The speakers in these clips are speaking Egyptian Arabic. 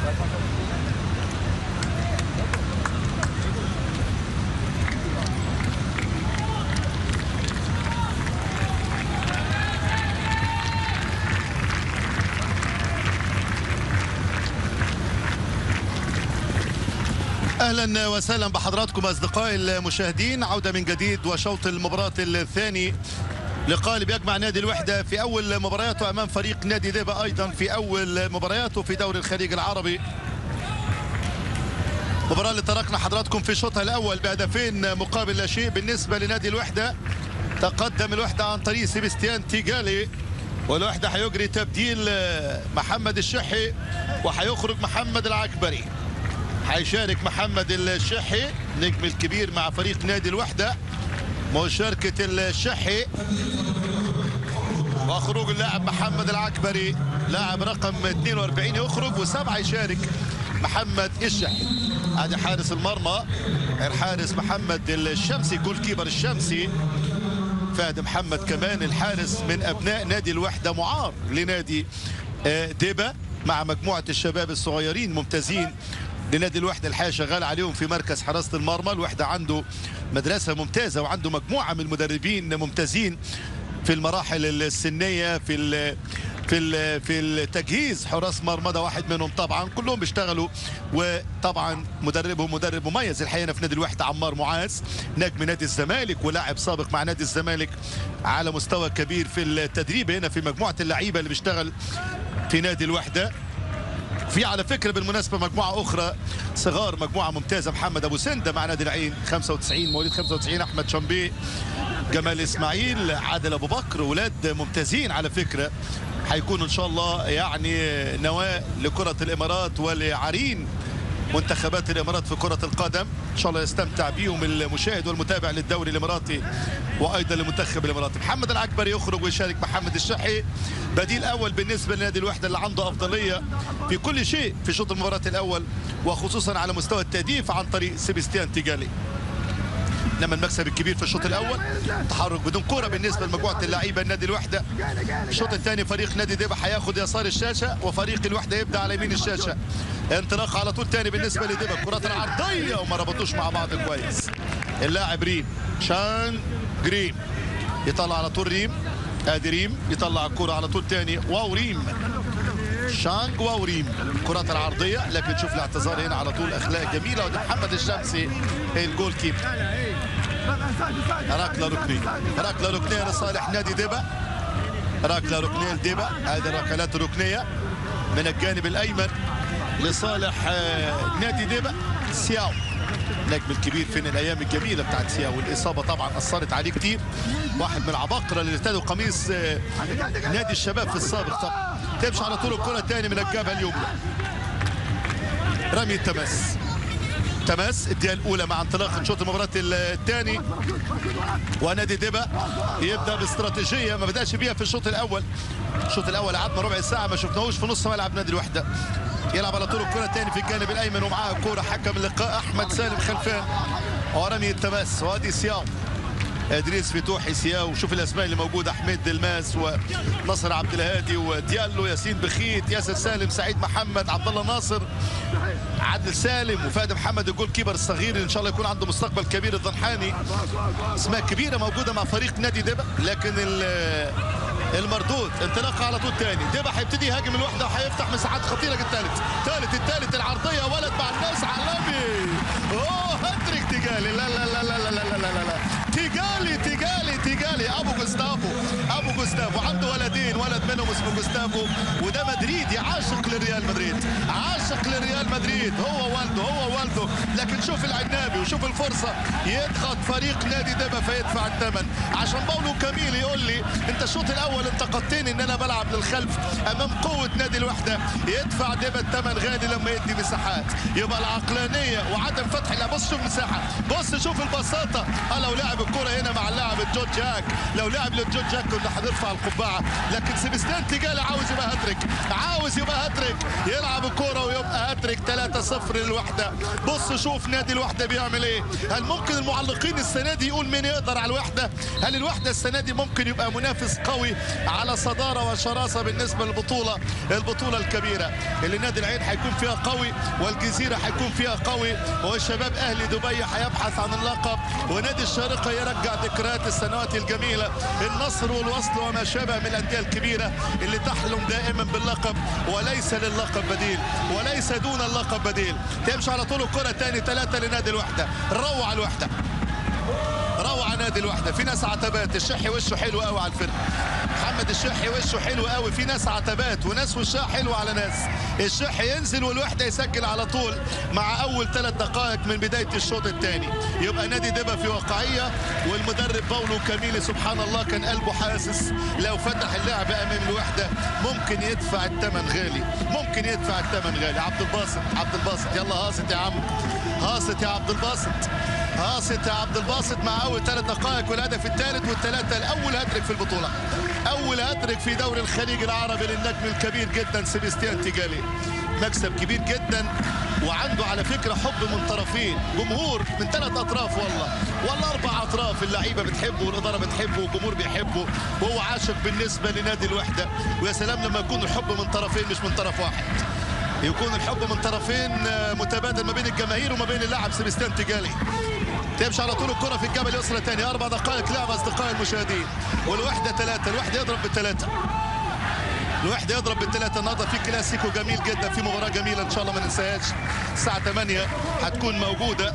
اهلا وسهلا بحضراتكم اصدقائي المشاهدين عوده من جديد وشوط المباراه الثاني لقاء اللي بيجمع نادي الوحده في اول مبارياته امام فريق نادي ديبا ايضا في اول مبارياته في دوري الخليج العربي مباراة اللي تركنا حضراتكم في شوطها الاول بهدفين مقابل لا شيء بالنسبه لنادي الوحده تقدم الوحده عن طريق سيبستيان تيجالي والوحده هيجري تبديل محمد الشحي وهيخرج محمد العكبري هيشارك محمد الشحي نجم الكبير مع فريق نادي الوحده مشاركه الشحي وخروج اللاعب محمد العكبري لاعب رقم 42 يخرج وسبعه يشارك محمد الشحي ادي حارس المرمى الحارس محمد الشمسي جول كيبر الشمسي فهد محمد كمان الحارس من ابناء نادي الوحده معار لنادي ديبا مع مجموعه الشباب الصغيرين ممتازين لنادي الوحده الحقيقه شغال عليهم في مركز حراسه المرمى الوحده عنده مدرسه ممتازه وعنده مجموعه من المدربين ممتازين في المراحل السنيه في ال في ال في التجهيز حراس مرمى ده واحد منهم طبعا كلهم بيشتغلوا وطبعا مدربهم مدرب مميز الحقيقه في نادي الوحده عمار معاذ نجم نادي الزمالك ولاعب سابق مع نادي الزمالك على مستوى كبير في التدريب هنا في مجموعه اللعيبه اللي بيشتغل في نادي الوحده في على فكره بالمناسبه مجموعه اخرى صغار مجموعه ممتازه محمد ابو سنده مع نادي العين 95 مواليد 95 احمد شامبي جمال اسماعيل عادل ابو بكر ولاد ممتازين على فكره هيكونوا ان شاء الله يعني نواه لكره الامارات ولعرين منتخبات الامارات في كره القدم ان شاء الله يستمتع بيهم المشاهد والمتابع للدوري الاماراتي وايضا للمنتخب الاماراتي محمد العكبري يخرج ويشارك محمد الشحي بديل اول بالنسبه لنادي الوحده اللي عنده افضليه في كل شيء في شوط المباراه الاول وخصوصا على مستوى التهديف عن طريق سيبستيان تيجالي انما المكسب الكبير في الشوط الاول تحرك بدون كره بالنسبه لمجموعه اللعيبه النادي الوحده الشوط الثاني فريق نادي ديبا هياخد يسار الشاشه وفريق الوحده يبدا على يمين الشاشه انطلاق على طول ثاني بالنسبه لديبا الكرات العرضيه وما ربطوش مع بعض كويس اللاعب ريم شان جريم يطلع على طول ريم ادي ريم يطلع الكره على طول ثاني واو ريم شانج واوريم الكرات العرضيه لكن شوف الاعتذار هنا على طول اخلاق جميله وده محمد الشمسي الجول كيبر ركله ركنيه ركله ركنيه لصالح نادي ديبا ركله ركنيه لديبا هذه الركلات الركنيه من الجانب الايمن لصالح نادي ديبا سياو النجم الكبير فين الايام الجميله بتاعت سياو والاصابه طبعا اثرت عليه كتير واحد من العباقره اللي ارتدوا قميص نادي الشباب في السابق طبعا تمشي على طول الكره تاني من الجبهه اليمنى رمي التماس تماس الدقيقه الاولى مع انطلاق شوط المباراه الثاني ونادي ديبا يبدا باستراتيجيه ما بداش بيها في الشوط الاول الشوط الاول قعدنا ربع ساعه ما شفناهوش في نص ملعب نادي الوحده يلعب على طول الكره الثاني في الجانب الايمن ومعاه كوره حكم اللقاء احمد سالم خلفان ورمي التماس وادي سياو ادريس فتوحي سياو شوف الاسماء اللي موجوده حميد دلماس ونصر عبد الهادي وديالو ياسين بخيت ياسر سالم سعيد محمد عبد الله ناصر عادل سالم وفادي محمد الجول كيبر الصغير اللي ان شاء الله يكون عنده مستقبل كبير الضنحاني اسماء كبيره موجوده مع فريق نادي دبا لكن المردود انطلاقه على طول تاني ديبا هيبتدي يهاجم الوحده وهيفتح مساحات خطيره جدا الثالث ثالث الثالث العرضيه ولد مع الناس عالمي اوه هاتريك تيجالي لا لا لا لا لا لا لا لا, لا. تيجالي تيجالي تيجالي ابو جوستافو ابو جوستافو عنده ولدين ولد منهم اسمه جوستافو وده مدريدي عاشق لريال مدريد عاشق لريال مدريد هو والده هو والده لكن شوف العنابي وشوف الفرصه يضغط فريق نادي دبا فيدفع الثمن عشان باولو كاميل يقول لي انت الشوط الاول انتقدتني ان انا بلعب للخلف امام قوه نادي الوحده يدفع دبا الثمن غالي لما يدي مساحات يبقى العقلانيه وعدم فتح لا بص شوف مساحه بص شوف البساطه لو لعب الكره هنا مع اللاعب جورج جاك لو لعب لجورج جاك كنا هنرفع القبعه لكن سيبستيان تيجالي عاوز يبقى هاتريك عاوز يبقى هاتريك يلعب الكره ويبقى هاتريك 3-0 للوحده بص شوف نادي الوحده بيعمل ايه هل ممكن المعلقين السنه دي يقول مين يقدر على الوحده هل الوحده السنه دي ممكن يبقى منافس قوي على صداره وشراسه بالنسبه للبطوله البطوله الكبيره اللي نادي العين هيكون فيها قوي والجزيره هيكون فيها قوي وشباب اهلي دبي هيبحث عن اللقب ونادي الشارقه يرجع ذكريات السنوات الجميله النصر والوصل وما شابه من الانديه الكبيره اللي تحلم دائما باللقب وليس للقب بديل وليس دون اللقب بديل تمشي على طول الكره تاني ثلاثه لنادي الوحده روعه الوحده روعه نادي الوحده في ناس عتبات الشحي وشه حلو قوي على الفرقه محمد الشحي وشه حلو قوي في ناس عتبات وناس وشها حلو على ناس الشحي ينزل والوحده يسجل على طول مع اول ثلاث دقائق من بدايه الشوط الثاني يبقى نادي دبا في واقعيه والمدرب باولو كاميلي سبحان الله كان قلبه حاسس لو فتح اللعب امام الوحده ممكن يدفع الثمن غالي ممكن يدفع الثمن غالي عبد الباسط عبد الباسط يلا هاسط يا عم هاسط يا عبد الباسط هاسط يا عبد الباسط مع اول ثلاث دقائق والهدف الثالث والثلاثه الاول هاتريك في البطوله اول هاتريك في دوري الخليج العربي للنجم الكبير جدا سيبستيان تيجالي مكسب كبير جدا وعنده على فكره حب من طرفين جمهور من ثلاث اطراف والله والله اربع اطراف اللعيبه بتحبه والاداره بتحبه والجمهور بيحبه وهو عاشق بالنسبه لنادي الوحده ويا سلام لما يكون الحب من طرفين مش من طرف واحد يكون الحب من طرفين متبادل ما بين الجماهير وما بين اللاعب سيبستيان تيجالي تمشي على طول الكرة في الجبل اليسرى تاني أربع دقائق لعب أصدقائي المشاهدين والوحدة ثلاثة الوحدة يضرب بالثلاثة الوحدة يضرب بالثلاثة النهارده في كلاسيكو جميل جدا في مباراة جميلة إن شاء الله ما ننساهاش الساعة 8 هتكون موجودة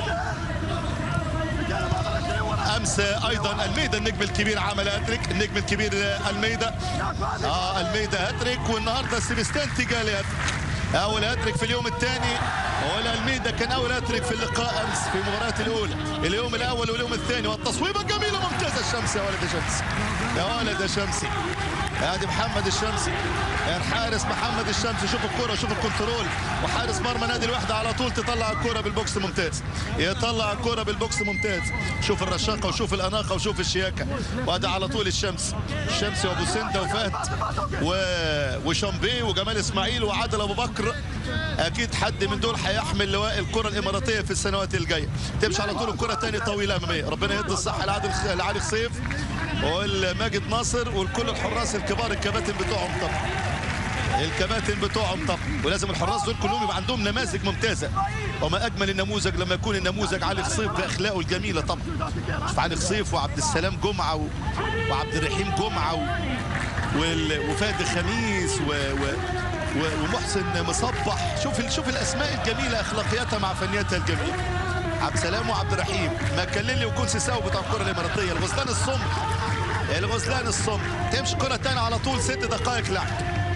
امس ايضا الميدا النجم الكبير عمل هاتريك النجم الكبير الميدا اه الميدا هاتريك والنهارده سيبستان تيجالي هاتريك اول هاتريك في اليوم الثاني والالميدا كان اول هاتريك في اللقاء امس في المباراه الاولى اليوم الاول واليوم الثاني والتصويبه الجميله ممتازه الشمسي يا ولد يا شمسي يا ولد يا شمسي ادي محمد الشمسي الحارس محمد الشمسي شوف الكرة شوف الكنترول وحارس مرمى نادي الوحدة على طول تطلع الكرة بالبوكس ممتاز يطلع الكرة بالبوكس ممتاز شوف الرشاقة وشوف الأناقة وشوف الشياكة وادي على طول الشمس الشمسي وابو سنده وفهد و... وشامبي وجمال اسماعيل وعادل ابو بكر اكيد حد من دول هيحمل لواء الكره الاماراتيه في السنوات الجايه تمشي على طول الكره تاني طويله اماميه ربنا يدي الصحه لعادل لعلي خصيف والماجد ناصر والكل الحراس الكبار الكباتن بتوعهم طبعا الكباتن بتوعهم طبعا ولازم الحراس دول كلهم يبقى عندهم نماذج ممتازه وما اجمل النموذج لما يكون النموذج علي خصيف باخلاقه الجميله طبعا شوف علي خصيف وعبد السلام جمعه و... وعبد الرحيم جمعه و... وال... وفادي خميس و... و... و... ومحسن مصبح شوف شوف الاسماء الجميله اخلاقياتها مع فنياتها الجميله عبد السلام وعبد الرحيم ماكليلي وكونسي ساو بتاع الكره الاماراتيه الغزلان الصمت الغزلان الصمت تمشي كره تاني على طول ست دقائق لعب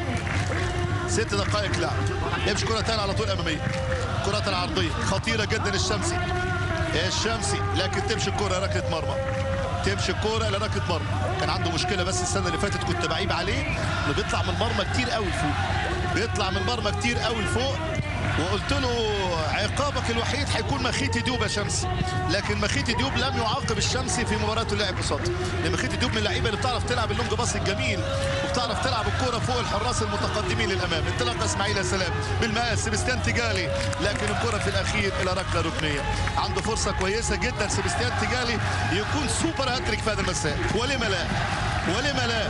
ست دقائق لعب يمشي كره تاني على طول اماميه الكرات العرضيه خطيره جدا الشمسي الشمسي لكن تمشي الكره ركله مرمى تمشي الكوره الى ركله مرمى كان عنده مشكله بس السنه اللي فاتت كنت بعيب عليه انه بيطلع من المرمى كتير قوي لفوق بيطلع من المرمى كتير قوي لفوق وقلت له عقابك الوحيد هيكون مخيتي ديوب يا شمسي لكن مخيتي ديوب لم يعاقب الشمسي في مباراته اللي لعب قصاده لان مخيتي ديوب من اللعيبه اللي بتعرف تلعب اللونج باص الجميل وبتعرف تلعب الكوره فوق الحراس المتقدمين للامام انطلاقه اسماعيل يا سلام بالمقاس سيبستيان تيجالي لكن الكره في الاخير الى ركله ركنيه عنده فرصه كويسه جدا سيبستيان تيجالي يكون سوبر هاتريك في هذا المساء ولما لا ولما لا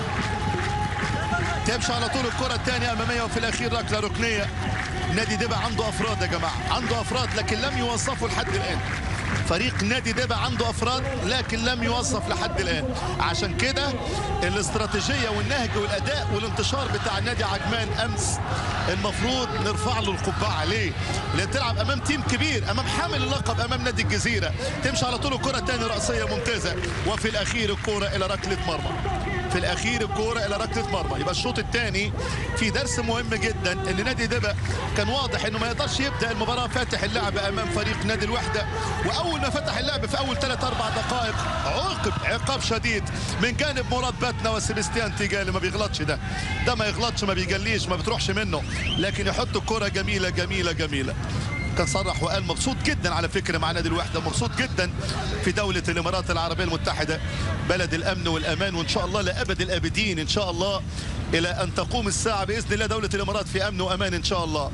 تمشي على طول الكره الثانيه اماميه وفي الاخير ركله ركنيه نادي دبا عنده افراد يا جماعه عنده افراد لكن لم يوظفوا لحد الان فريق نادي دبا عنده افراد لكن لم يوظف لحد الان عشان كده الاستراتيجيه والنهج والاداء والانتشار بتاع نادي عجمان امس المفروض نرفع له القبعه ليه؟ لان تلعب امام تيم كبير امام حامل اللقب امام نادي الجزيره تمشي على طول الكره تاني راسيه ممتازه وفي الاخير الكره الى ركله مرمى في الاخير الكوره الى ركله مرمى يبقى الشوط الثاني في درس مهم جدا ان نادي دبا كان واضح انه ما يقدرش يبدا المباراه فاتح اللعب امام فريق نادي الوحده واول ما فتح اللعب في اول ثلاث اربع دقائق عوقب عقاب شديد من جانب مراد باتنا وسيبستيان تيجالي ما بيغلطش ده ده ما يغلطش ما بيجليش ما بتروحش منه لكن يحط الكوره جميله جميله جميله كان صرح وقال مبسوط جدا على فكره مع نادي الوحده مبسوط جدا في دوله الامارات العربيه المتحده بلد الامن والامان وان شاء الله لابد الابدين ان شاء الله الى ان تقوم الساعه باذن الله دوله الامارات في امن وامان ان شاء الله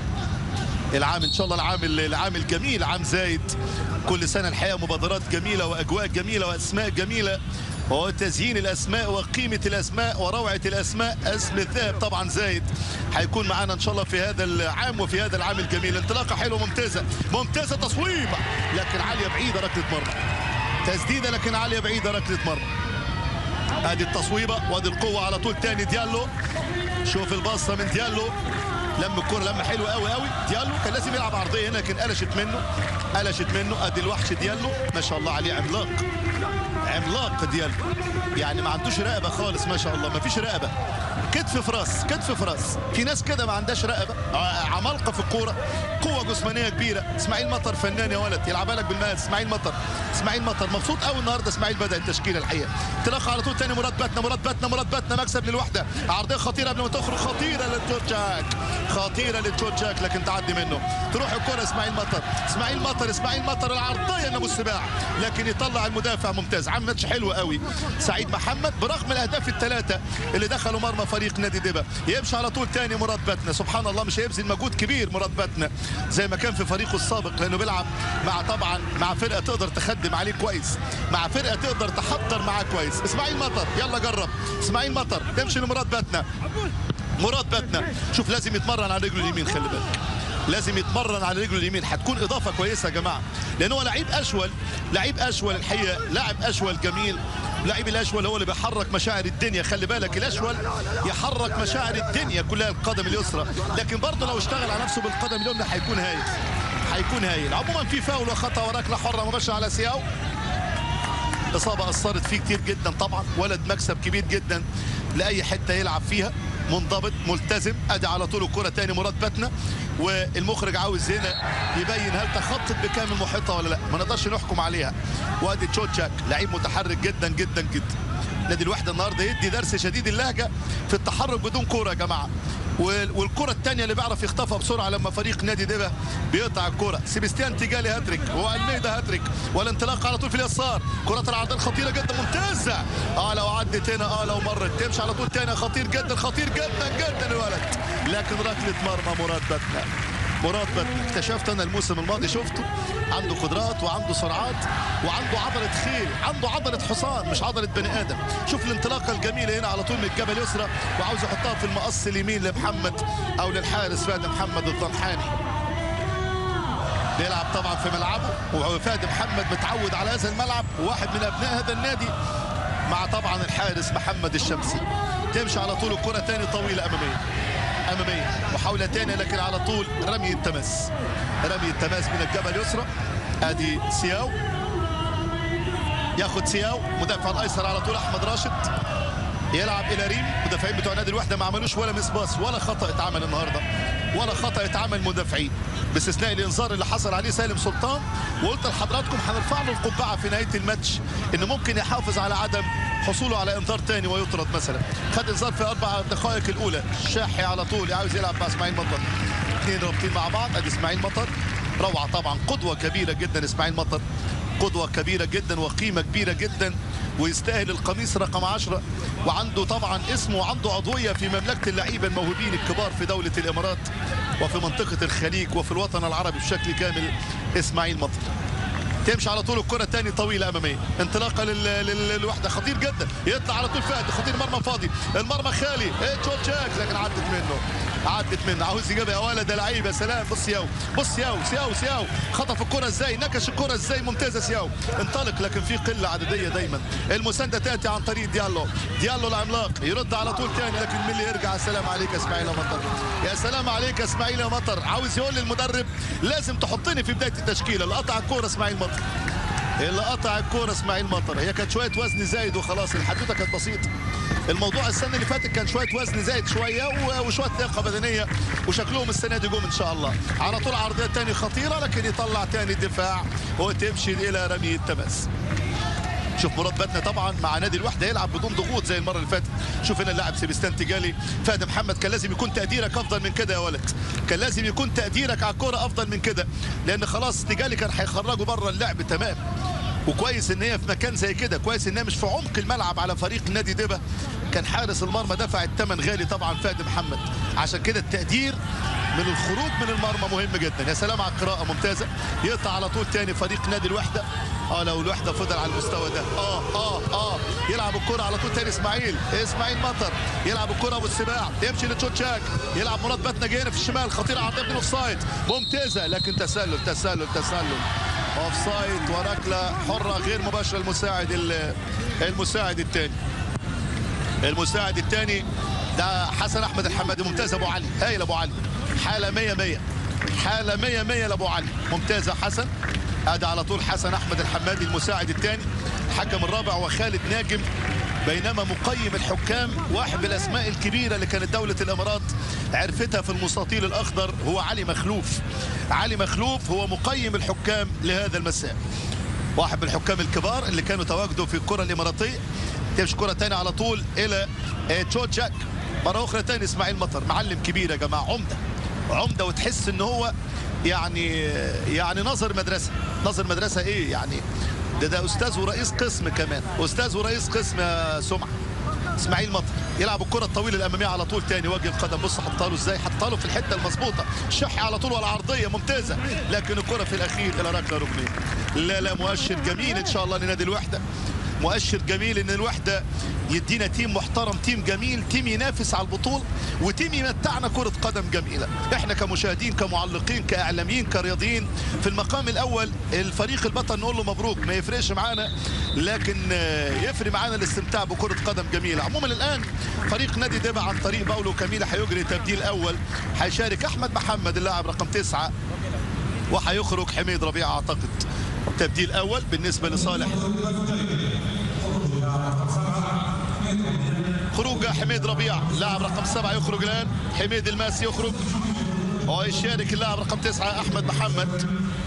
العام ان شاء الله العام العام الجميل عام زايد كل سنه الحقيقه مبادرات جميله واجواء جميله واسماء جميله وتزيين الاسماء وقيمه الاسماء وروعه الاسماء اسم الذهب طبعا زايد هيكون معانا ان شاء الله في هذا العام وفي هذا العام الجميل انطلاقه حلوه ممتازه ممتازه تصويبه لكن عاليه بعيده ركله مرمى تسديده لكن عاليه بعيده ركله مرمى ادي التصويبه وادي القوه على طول تاني ديالو شوف الباصه من ديالو لم الكره لما حلوه قوي قوي ديالو كان لازم يلعب عرضيه هنا لكن قلشت منه قلشت منه ادي الوحش ديالو ما شاء الله عليه عملاق عملاق ديالو يعني ما عندوش رقبه خالص ما شاء الله ما فيش رقبه كتف في راس كتف في راس في ناس كده ما عندهاش رقبه عمالقه في الكوره قوه جسمانيه كبيره اسماعيل مطر فنان يا ولد يلعبها لك بالماس اسماعيل مطر اسماعيل مطر مبسوط قوي النهارده اسماعيل بدا التشكيله الحقيقه انطلاقه على طول تاني مراد باتنا مراد باتنا مراد باتنا مكسب للوحده عرضيه خطيره قبل ما تخرج خطيره للجورجاك خطيره للجورجاك لكن تعدي منه تروح الكره اسماعيل مطر اسماعيل مطر اسماعيل مطر العرضيه لابو السباع لكن يطلع المدافع ممتاز عم ماتش حلو قوي سعيد محمد برغم الاهداف الثلاثه اللي دخلوا مرمى فريق نادي دبا يمشي على طول تاني مراد باتنا سبحان الله مش هيبذل مجهود كبير مراد باتنا زي ما كان في فريقه السابق لانه بيلعب مع طبعا مع فرقه تقدر تخدم عليه كويس مع فرقه تقدر تحضر معاه كويس اسماعيل مطر يلا جرب اسماعيل مطر تمشي لمراد باتنا مراد باتنا شوف لازم يتمرن على رجله اليمين خلي بالك لازم يتمرن على رجله اليمين هتكون اضافه كويسه يا جماعه لان هو لعيب اشول لعيب اشول الحقيقه لاعب اشول جميل لعيب الاشول هو اللي بيحرك مشاعر الدنيا خلي بالك الاشول يحرك مشاعر الدنيا كلها القدم اليسرى لكن برضه لو اشتغل على نفسه بالقدم اليمنى هيكون هايل هيكون هايل عموما في فاول وخطا وركله حره مباشره على سياو اصابه اثرت فيه كتير جدا طبعا ولد مكسب كبير جدا لاي حته يلعب فيها منضبط ملتزم ادي على طول الكره تاني مراد باتنا والمخرج عاوز هنا يبين هل تخطط بكامل محيطها ولا لا ما نقدرش نحكم عليها وادي تشوتشاك لعيب متحرك جدا جدا جدا نادي الوحده النهارده يدي درس شديد اللهجه في التحرك بدون كوره يا جماعه والكره الثانيه اللي بيعرف يخطفها بسرعه لما فريق نادي دبا بيقطع الكره سيبستيان تيجالي هاتريك والميدا هاتريك والانطلاق على طول في اليسار كره العرضيه خطيره جدا ممتازه اه لو عدت هنا اه لو مرت تمشي على طول تاني خطير جدا خطير جدا جدا الولد لكن ركله مرمى مراد باتنا مراد باتنا اكتشفت انا الموسم الماضي شفته عنده قدرات وعنده سرعات وعنده عضله خيل عنده عضله حصان مش عضله بني ادم شوف الانطلاقه الجميله هنا على طول من الجبهه اليسرى وعاوز يحطها في المقص اليمين لمحمد او للحارس فادي محمد الضنحاني بيلعب طبعا في ملعبه وفادي محمد متعود على هذا الملعب وواحد من ابناء هذا النادي مع طبعا الحارس محمد الشمسي تمشي على طول الكره تاني طويله اماميه اماميه محاوله ثانيه لكن على طول رمي التماس رمي التماس من الجبهه اليسرى ادي سياو ياخد سياو مدافع الايسر على طول احمد راشد يلعب الى ريم مدافعين بتوع نادي الوحده ما عملوش ولا مس باص ولا خطا اتعمل النهارده ولا خطا اتعمل مدافعين باستثناء الانذار اللي حصل عليه سالم سلطان وقلت لحضراتكم هنرفع له القبعه في نهايه الماتش انه ممكن يحافظ على عدم حصوله على انذار ثاني ويطرد مثلا خد انذار في اربع دقائق الاولى شاحي على طول عاوز يلعب مع اسماعيل مطر اثنين رابطين مع بعض ادي اسماعيل مطر روعه طبعا قدوه كبيره جدا اسماعيل مطر قدوه كبيره جدا وقيمه كبيره جدا ويستاهل القميص رقم 10 وعنده طبعا اسمه وعنده عضويه في مملكه اللعيبه الموهوبين الكبار في دوله الامارات وفي منطقه الخليج وفي الوطن العربي بشكل كامل اسماعيل مطر تمشي على طول الكره تاني طويله اماميه انطلاقه للوحده خطير جدا يطلع على طول فهد خطير مرمى فاضي المرمى خالي ايه تشوتشاك لكن عدت منه عدت منه عاوز يجيبها يا ولد يا لعيب يا سلام بص ياو بص ياو سياو سياو خطف الكره ازاي نكش الكره ازاي ممتازه سياو انطلق لكن في قله عدديه دايما المسانده تاتي عن طريق ديالو ديالو العملاق يرد على طول تاني لكن مين اللي يرجع السلام عليك يا اسماعيل يا مطر يا سلام عليك يا اسماعيل يا مطر عاوز يقول للمدرب لازم تحطني في بدايه التشكيله اللي قطع الكوره اسماعيل مطر اللي قطع الكوره اسماعيل مطر هي كانت شويه وزن زايد وخلاص الحدوته كانت بسيطه الموضوع السنه اللي فاتت كان شويه وزن زايد شويه وشويه لياقه بدنيه وشكلهم السنه دي جم ان شاء الله على طول عرضيه تاني خطيره لكن يطلع تاني الدفاع وتمشي الى رمي التماس شوف مراد باتنا طبعا مع نادي الوحده يلعب بدون ضغوط زي المره اللي فاتت شوف هنا اللاعب سيبستان تجالي فهد محمد كان لازم يكون تقديرك افضل من كده يا ولد كان لازم يكون تقديرك على الكوره افضل من كده لان خلاص تجالي كان هيخرجه بره اللعب تمام وكويس ان هي في مكان زي كده كويس ان هي مش في عمق الملعب على فريق نادي دبا كان حارس المرمى دفع الثمن غالي طبعا فهد محمد عشان كده التقدير من الخروج من المرمى مهم جدا يا سلام على القراءه ممتازه يقطع على طول تاني فريق نادي الوحده اه لو الوحده فضل على المستوى ده اه اه اه يلعب الكره على طول تاني اسماعيل اسماعيل مطر يلعب الكره ابو السباع يمشي لتشوتشاك يلعب مراد باتنا جاينا في الشمال خطيره عرضيه من اوفسايد ممتازه لكن تسلل تسلل تسلل اوف سايد وركله حره غير مباشره المساعد المساعد الثاني المساعد الثاني ده حسن احمد الحمادي ممتاز ابو علي هايل ابو علي حاله 100 100 حاله 100 100 لابو علي ممتازه حسن ادي على طول حسن احمد الحمادي المساعد الثاني الحكم الرابع وخالد ناجم بينما مقيم الحكام واحد من الاسماء الكبيره اللي كانت دوله الامارات عرفتها في المستطيل الاخضر هو علي مخلوف علي مخلوف هو مقيم الحكام لهذا المساء واحد من الحكام الكبار اللي كانوا تواجدوا في الكره الاماراتيه تمشي كره ثانيه على طول الى تشوتشاك مره اخرى ثاني اسماعيل مطر معلم كبير يا جماعه عمده عمده وتحس ان هو يعني يعني نظر مدرسه نظر مدرسه ايه يعني ده ده استاذ ورئيس قسم كمان استاذ ورئيس قسم يا سمعه اسماعيل مطر يلعب الكره الطويله الاماميه على طول تاني وجه القدم بص حطها له ازاي حطها له في الحته المظبوطه شح على طول ولا عرضيه ممتازه لكن الكره في الاخير الى ركله ركنيه لا لا مؤشر جميل ان شاء الله لنادي الوحده مؤشر جميل ان الوحده يدينا تيم محترم تيم جميل تيم ينافس على البطوله وتيم يمتعنا كره قدم جميله احنا كمشاهدين كمعلقين كاعلاميين كرياضيين في المقام الاول الفريق البطل نقول له مبروك ما يفرقش معانا لكن يفرق معانا الاستمتاع بكره قدم جميله عموما الان فريق نادي دبا عن طريق باولو كاميلا هيجري تبديل اول هيشارك احمد محمد اللاعب رقم تسعة وهيخرج حميد ربيع اعتقد تبديل اول بالنسبه لصالح خروج حميد ربيع لاعب رقم سبعة يخرج الآن حميد الماسي يخرج ويشارك اللاعب رقم تسعة أحمد محمد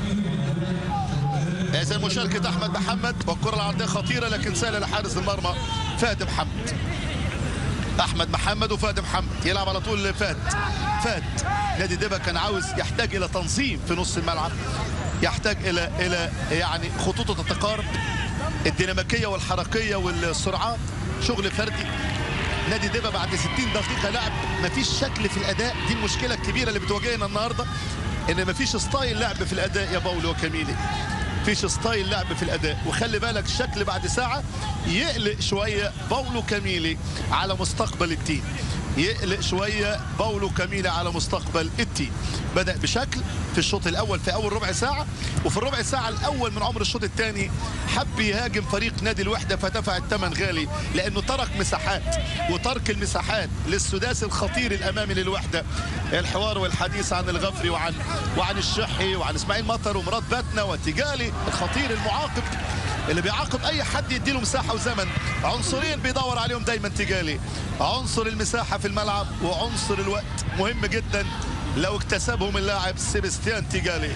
إذا مشاركة أحمد محمد والكرة العرضية خطيرة لكن سهلة لحارس المرمى فهد محمد أحمد محمد وفهد محمد يلعب على طول فهد فهد نادي دبا كان عاوز يحتاج إلى تنظيم في نص الملعب يحتاج إلى إلى يعني خطوط تتقارب الديناميكيه والحركيه والسرعات شغل فردي نادي دبا بعد 60 دقيقه لعب مفيش شكل في الاداء دي المشكله الكبيره اللي بتواجهنا النهارده ان مفيش ستايل لعب في الاداء يا باولو وكاميلي مفيش ستايل لعب في الاداء وخلي بالك الشكل بعد ساعه يقلق شويه باولو كاميلي على مستقبل التيم يقلق شويه باولو كاميلي على مستقبل التيم بدا بشكل في الشوط الاول في اول ربع ساعه وفي الربع ساعه الاول من عمر الشوط الثاني حب يهاجم فريق نادي الوحده فدفع الثمن غالي لانه ترك مساحات وترك المساحات للسداسي الخطير الامامي للوحده الحوار والحديث عن الغفري وعن وعن الشحي وعن اسماعيل مطر ومراد باتنا وتجالي الخطير المعاقب اللي بيعاقب اي حد يديله مساحه وزمن عنصرين بيدور عليهم دايما تجالي عنصر المساحه في الملعب وعنصر الوقت مهم جدا لو اكتسبهم اللاعب سيبستيان تيجالي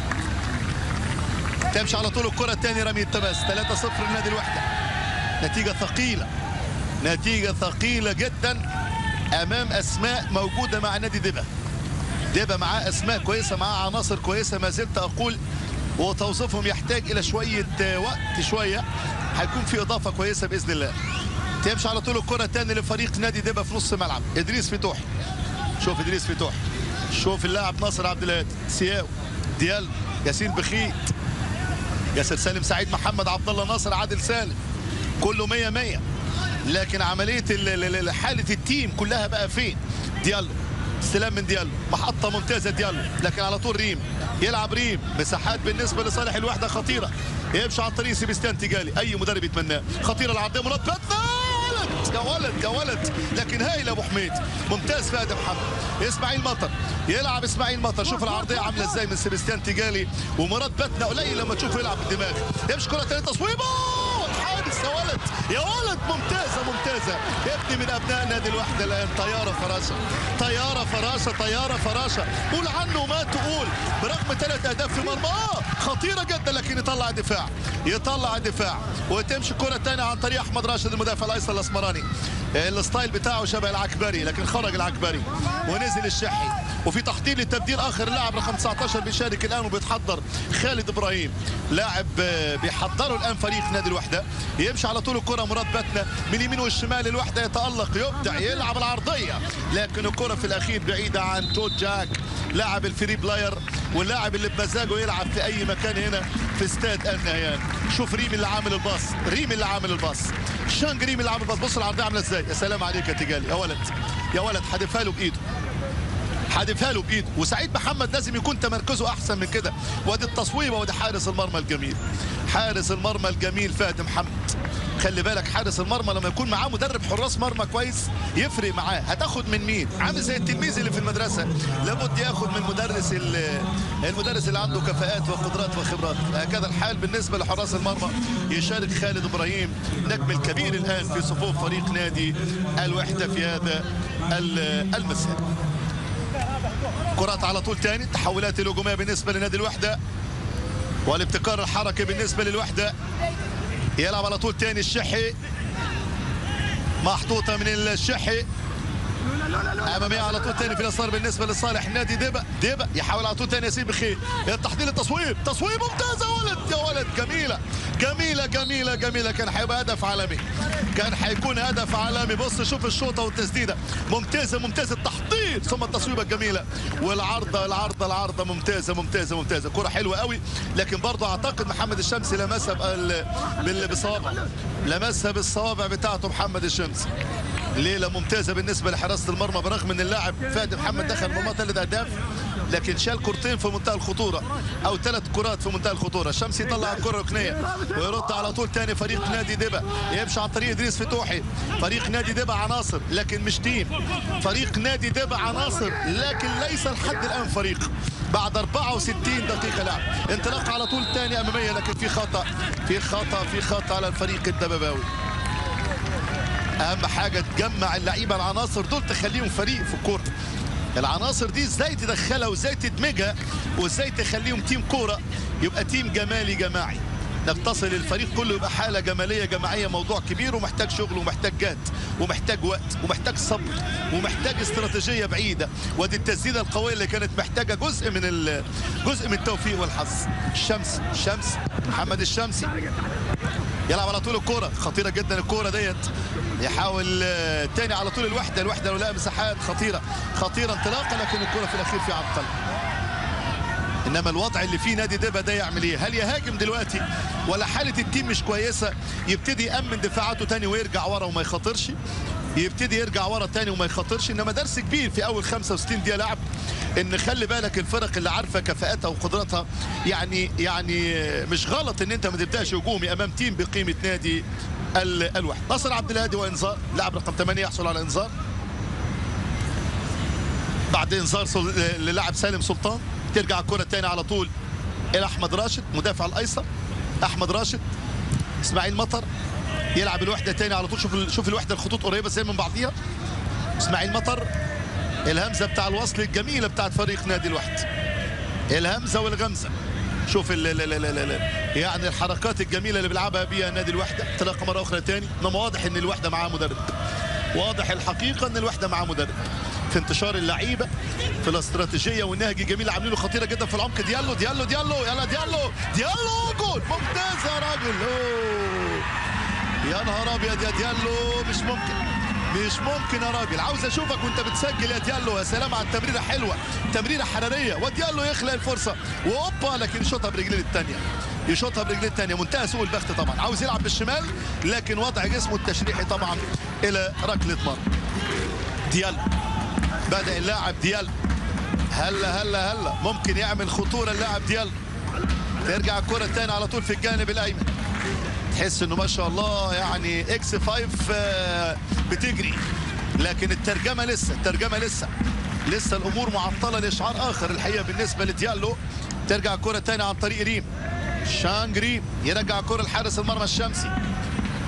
تمشي على طول الكرة الثانية رمي التماس 3-0 لنادي الوحدة نتيجة ثقيلة نتيجة ثقيلة جدا أمام أسماء موجودة مع نادي دبا دبا معاه أسماء كويسة معاه عناصر كويسة ما زلت أقول وتوظيفهم يحتاج إلى شوية وقت شوية هيكون في إضافة كويسة بإذن الله تمشي على طول الكرة الثانية لفريق نادي دبا في نص ملعب إدريس فتوح شوف إدريس فتوح شوف اللاعب ناصر عبد الهادي سياو ديال ياسين بخيت ياسر سالم سعيد محمد عبد الله ناصر عادل سالم كله 100 100 لكن عمليه حاله التيم كلها بقى فين ديالو استلام من ديالو محطه ممتازه ديالو لكن على طول ريم يلعب ريم مساحات بالنسبه لصالح الوحده خطيره يمشي عن طريق سيبستان تيجالي اي مدرب يتمناه خطيره العرضيه مراد باتنا يا ولد يا ولد لكن هايل ابو حميد ممتاز فهد محمد اسماعيل مطر يلعب اسماعيل مطر شوف العرضيه عامله ازاي من سيبستيان تيجالي ومراد باتنا قليل لما تشوفه يلعب بالدماغ يمشي كره ثانيه تصويبه حارس يا ولد يا ولد ممتازه ممتازه ابني من ابناء نادي الوحده الان طياره فراشه طياره فراشه طياره فراشه قول عنه ما تقول برغم ثلاث اهداف في مرمى اه خطيره جدا لكن يطلع دفاع يطلع دفاع وتمشي الكره الثانيه عن طريق احمد راشد المدافع الايسر الاسمراني الستايل بتاعه شبه العكبري لكن خرج العكبري ونزل الشحي وفي تحضير للتبديل اخر اللاعب رقم 19 بيشارك الان وبيتحضر خالد ابراهيم لاعب بيحضره الان فريق نادي الوحده يمشي على طول الكره مراد بتنا من اليمين والشمال الوحده يتالق يبدع يلعب العرضيه لكن الكره في الاخير بعيده عن تود جاك لاعب الفري بلاير واللاعب اللي بمزاجه يلعب في اي مكان هنا في استاد النهيان شوف ريم اللي عامل الباص ريم اللي عامل الباص شانج ريم اللي عامل الباص بص العرضيه عامله ازاي يا سلام عليك يا تجالي يا ولد يا ولد حدفها له بايده حادفها له بايده وسعيد محمد لازم يكون تمركزه احسن من كده وادي التصويبه وادي حارس المرمى الجميل حارس المرمى الجميل فهد محمد خلي بالك حارس المرمى لما يكون معاه مدرب حراس مرمى كويس يفرق معاه هتاخد من مين عامل زي التلميذ اللي في المدرسه لابد ياخد من المدرس المدرس اللي عنده كفاءات وقدرات وخبرات هكذا الحال بالنسبه لحراس المرمى يشارك خالد ابراهيم نجم الكبير الان في صفوف فريق نادي الوحده في هذا المساء كرات على طول تاني التحولات الهجوميه بالنسبه لنادي الوحده والابتكار الحركي بالنسبه للوحده يلعب على طول تاني الشحي محطوطه من الشحي اماميه على طول تاني في اليسار بالنسبه لصالح نادي ديبا ديبا يحاول على طول تاني يسيب بخير التحضير التصويب تصويب ممتاز يا ولد يا ولد جميله جميله جميله جميله كان هيبقى هدف عالمي كان هيكون هدف عالمي بص شوف الشوطه والتسديده ممتازه ممتازه التحضير ثم التصويبه الجميله والعارضه العارضه العارضه ممتازه ممتازه ممتازه كره حلوه قوي لكن برضه اعتقد محمد الشمسي لمسها بالصوابع لمسها بالصوابع بتاعته محمد الشمسي ليله ممتازه بالنسبه لحراسه المرمى برغم ان اللاعب فادي محمد دخل مرمى ثلاث اهداف لكن شال كرتين في منتهى الخطوره او ثلاث كرات في منتهى الخطوره الشمس يطلع الكره الركنيه ويرد على طول ثاني فريق نادي دبا يمشي عن طريق ادريس فتوحي فريق نادي دبا عناصر لكن مش تيم فريق نادي دبا عناصر لكن ليس لحد الان فريق بعد 64 دقيقه لعب انطلاق على طول ثاني اماميه لكن في خطا في خطا في خطا على الفريق الدباباوي اهم حاجه تجمع اللعيبه العناصر دول تخليهم فريق في الكوره العناصر دي ازاي تدخلها وازاي تدمجها وازاي تخليهم تيم كوره يبقى تيم جمالي جماعي نتصل الفريق كله يبقى حاله جماليه جماعيه موضوع كبير ومحتاج شغل ومحتاج جهد ومحتاج وقت ومحتاج صبر ومحتاج استراتيجيه بعيده ودي التسديده القويه اللي كانت محتاجه جزء من جزء من التوفيق والحظ الشمس الشمس محمد الشمسي يلعب على طول الكوره خطيره جدا الكوره ديت يحاول تاني على طول الوحده الوحده لو لها مساحات خطيره خطيره انطلاقه لكن الكوره في الاخير في عطل انما الوضع اللي فيه نادي دبا ده يعمل ايه هل يهاجم دلوقتي ولا حاله التيم مش كويسه يبتدي يامن دفاعاته تاني ويرجع ورا وما يخاطرش يبتدي يرجع ورا تاني وما يخاطرش انما درس كبير في اول 65 دقيقه لعب ان خلي بالك الفرق اللي عارفه كفاءتها وقدراتها يعني يعني مش غلط ان انت ما تبداش هجومي امام تيم بقيمه نادي الوحد ناصر عبد الهادي وانذار لاعب رقم 8 يحصل على انذار بعد انذار للاعب سالم سلطان ترجع الكره الثانيه على طول الى احمد راشد مدافع الايسر احمد راشد اسماعيل مطر يلعب الوحده تاني على طول شوف شوف الوحده الخطوط قريبه زي من بعضيها اسماعيل مطر الهمزه بتاع الوصل الجميله بتاعت فريق نادي الوحد الهمزه والغمزه شوف ال ال ال ال ال يعني الحركات الجميله اللي بيلعبها بيها نادي الوحده انطلاقه مره اخرى تاني انما واضح ان الوحده معاه مدرب واضح الحقيقه ان الوحده معاه مدرب في انتشار اللعيبه في الاستراتيجيه والنهج الجميل عاملينه خطيره جدا في العمق ديالو ديالو ديالو يلا ديالو ديالو جول ممتاز يا راجل أوه. يا نهار ابيض يا ديالو مش ممكن مش ممكن يا راجل عاوز اشوفك وانت بتسجل يا ديالو يا سلام على التمريره حلوه تمريره حراريه وديالو يخلق الفرصه واوبا لكن يشوطها برجليه الثانيه يشوطها برجليه الثانيه منتهى سوء البخت طبعا عاوز يلعب بالشمال لكن وضع جسمه التشريحي طبعا الى ركله مرمى ديالو بدا اللاعب ديالو هلا هلا هلا ممكن يعمل خطوره اللاعب ديالو ترجع الكره الثانيه على طول في الجانب الايمن تحس انه ما شاء الله يعني اكس 5 بتجري لكن الترجمه لسه الترجمه لسه لسه الامور معطله لاشعار اخر الحقيقه بالنسبه لديالو ترجع الكره تاني عن طريق ريم شانج ريم يرجع الكره لحارس المرمى الشمسي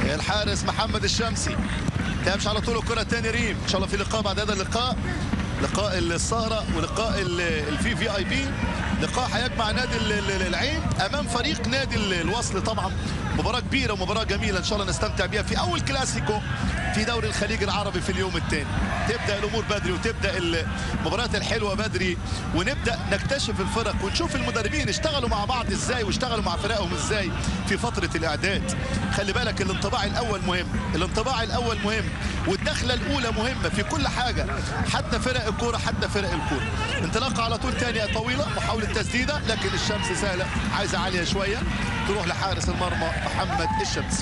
الحارس محمد الشمسي تمشي على طول الكره تاني ريم ان شاء الله في لقاء بعد هذا اللقاء لقاء السهره ولقاء الفي في اي بي لقاء هيجمع نادي ال- ال- العين امام فريق نادي ال- الوصل طبعا مباراه كبيره ومباراه جميله ان شاء الله نستمتع بها في اول كلاسيكو في دوري الخليج العربي في اليوم الثاني تبدا الامور بدري وتبدا المباريات الحلوه بدري ونبدا نكتشف الفرق ونشوف المدربين اشتغلوا مع بعض ازاي واشتغلوا مع فرقهم ازاي في فتره الاعداد خلي بالك الانطباع الاول مهم الانطباع الاول مهم والدخله الاولى مهمه في كل حاجه حتى فرق الكوره حتى فرق الكوره انطلاقه على طول ثانيه طويله محاوله تسديده لكن الشمس سهله عايزه عاليه شويه تروح لحارس المرمى محمد الشمس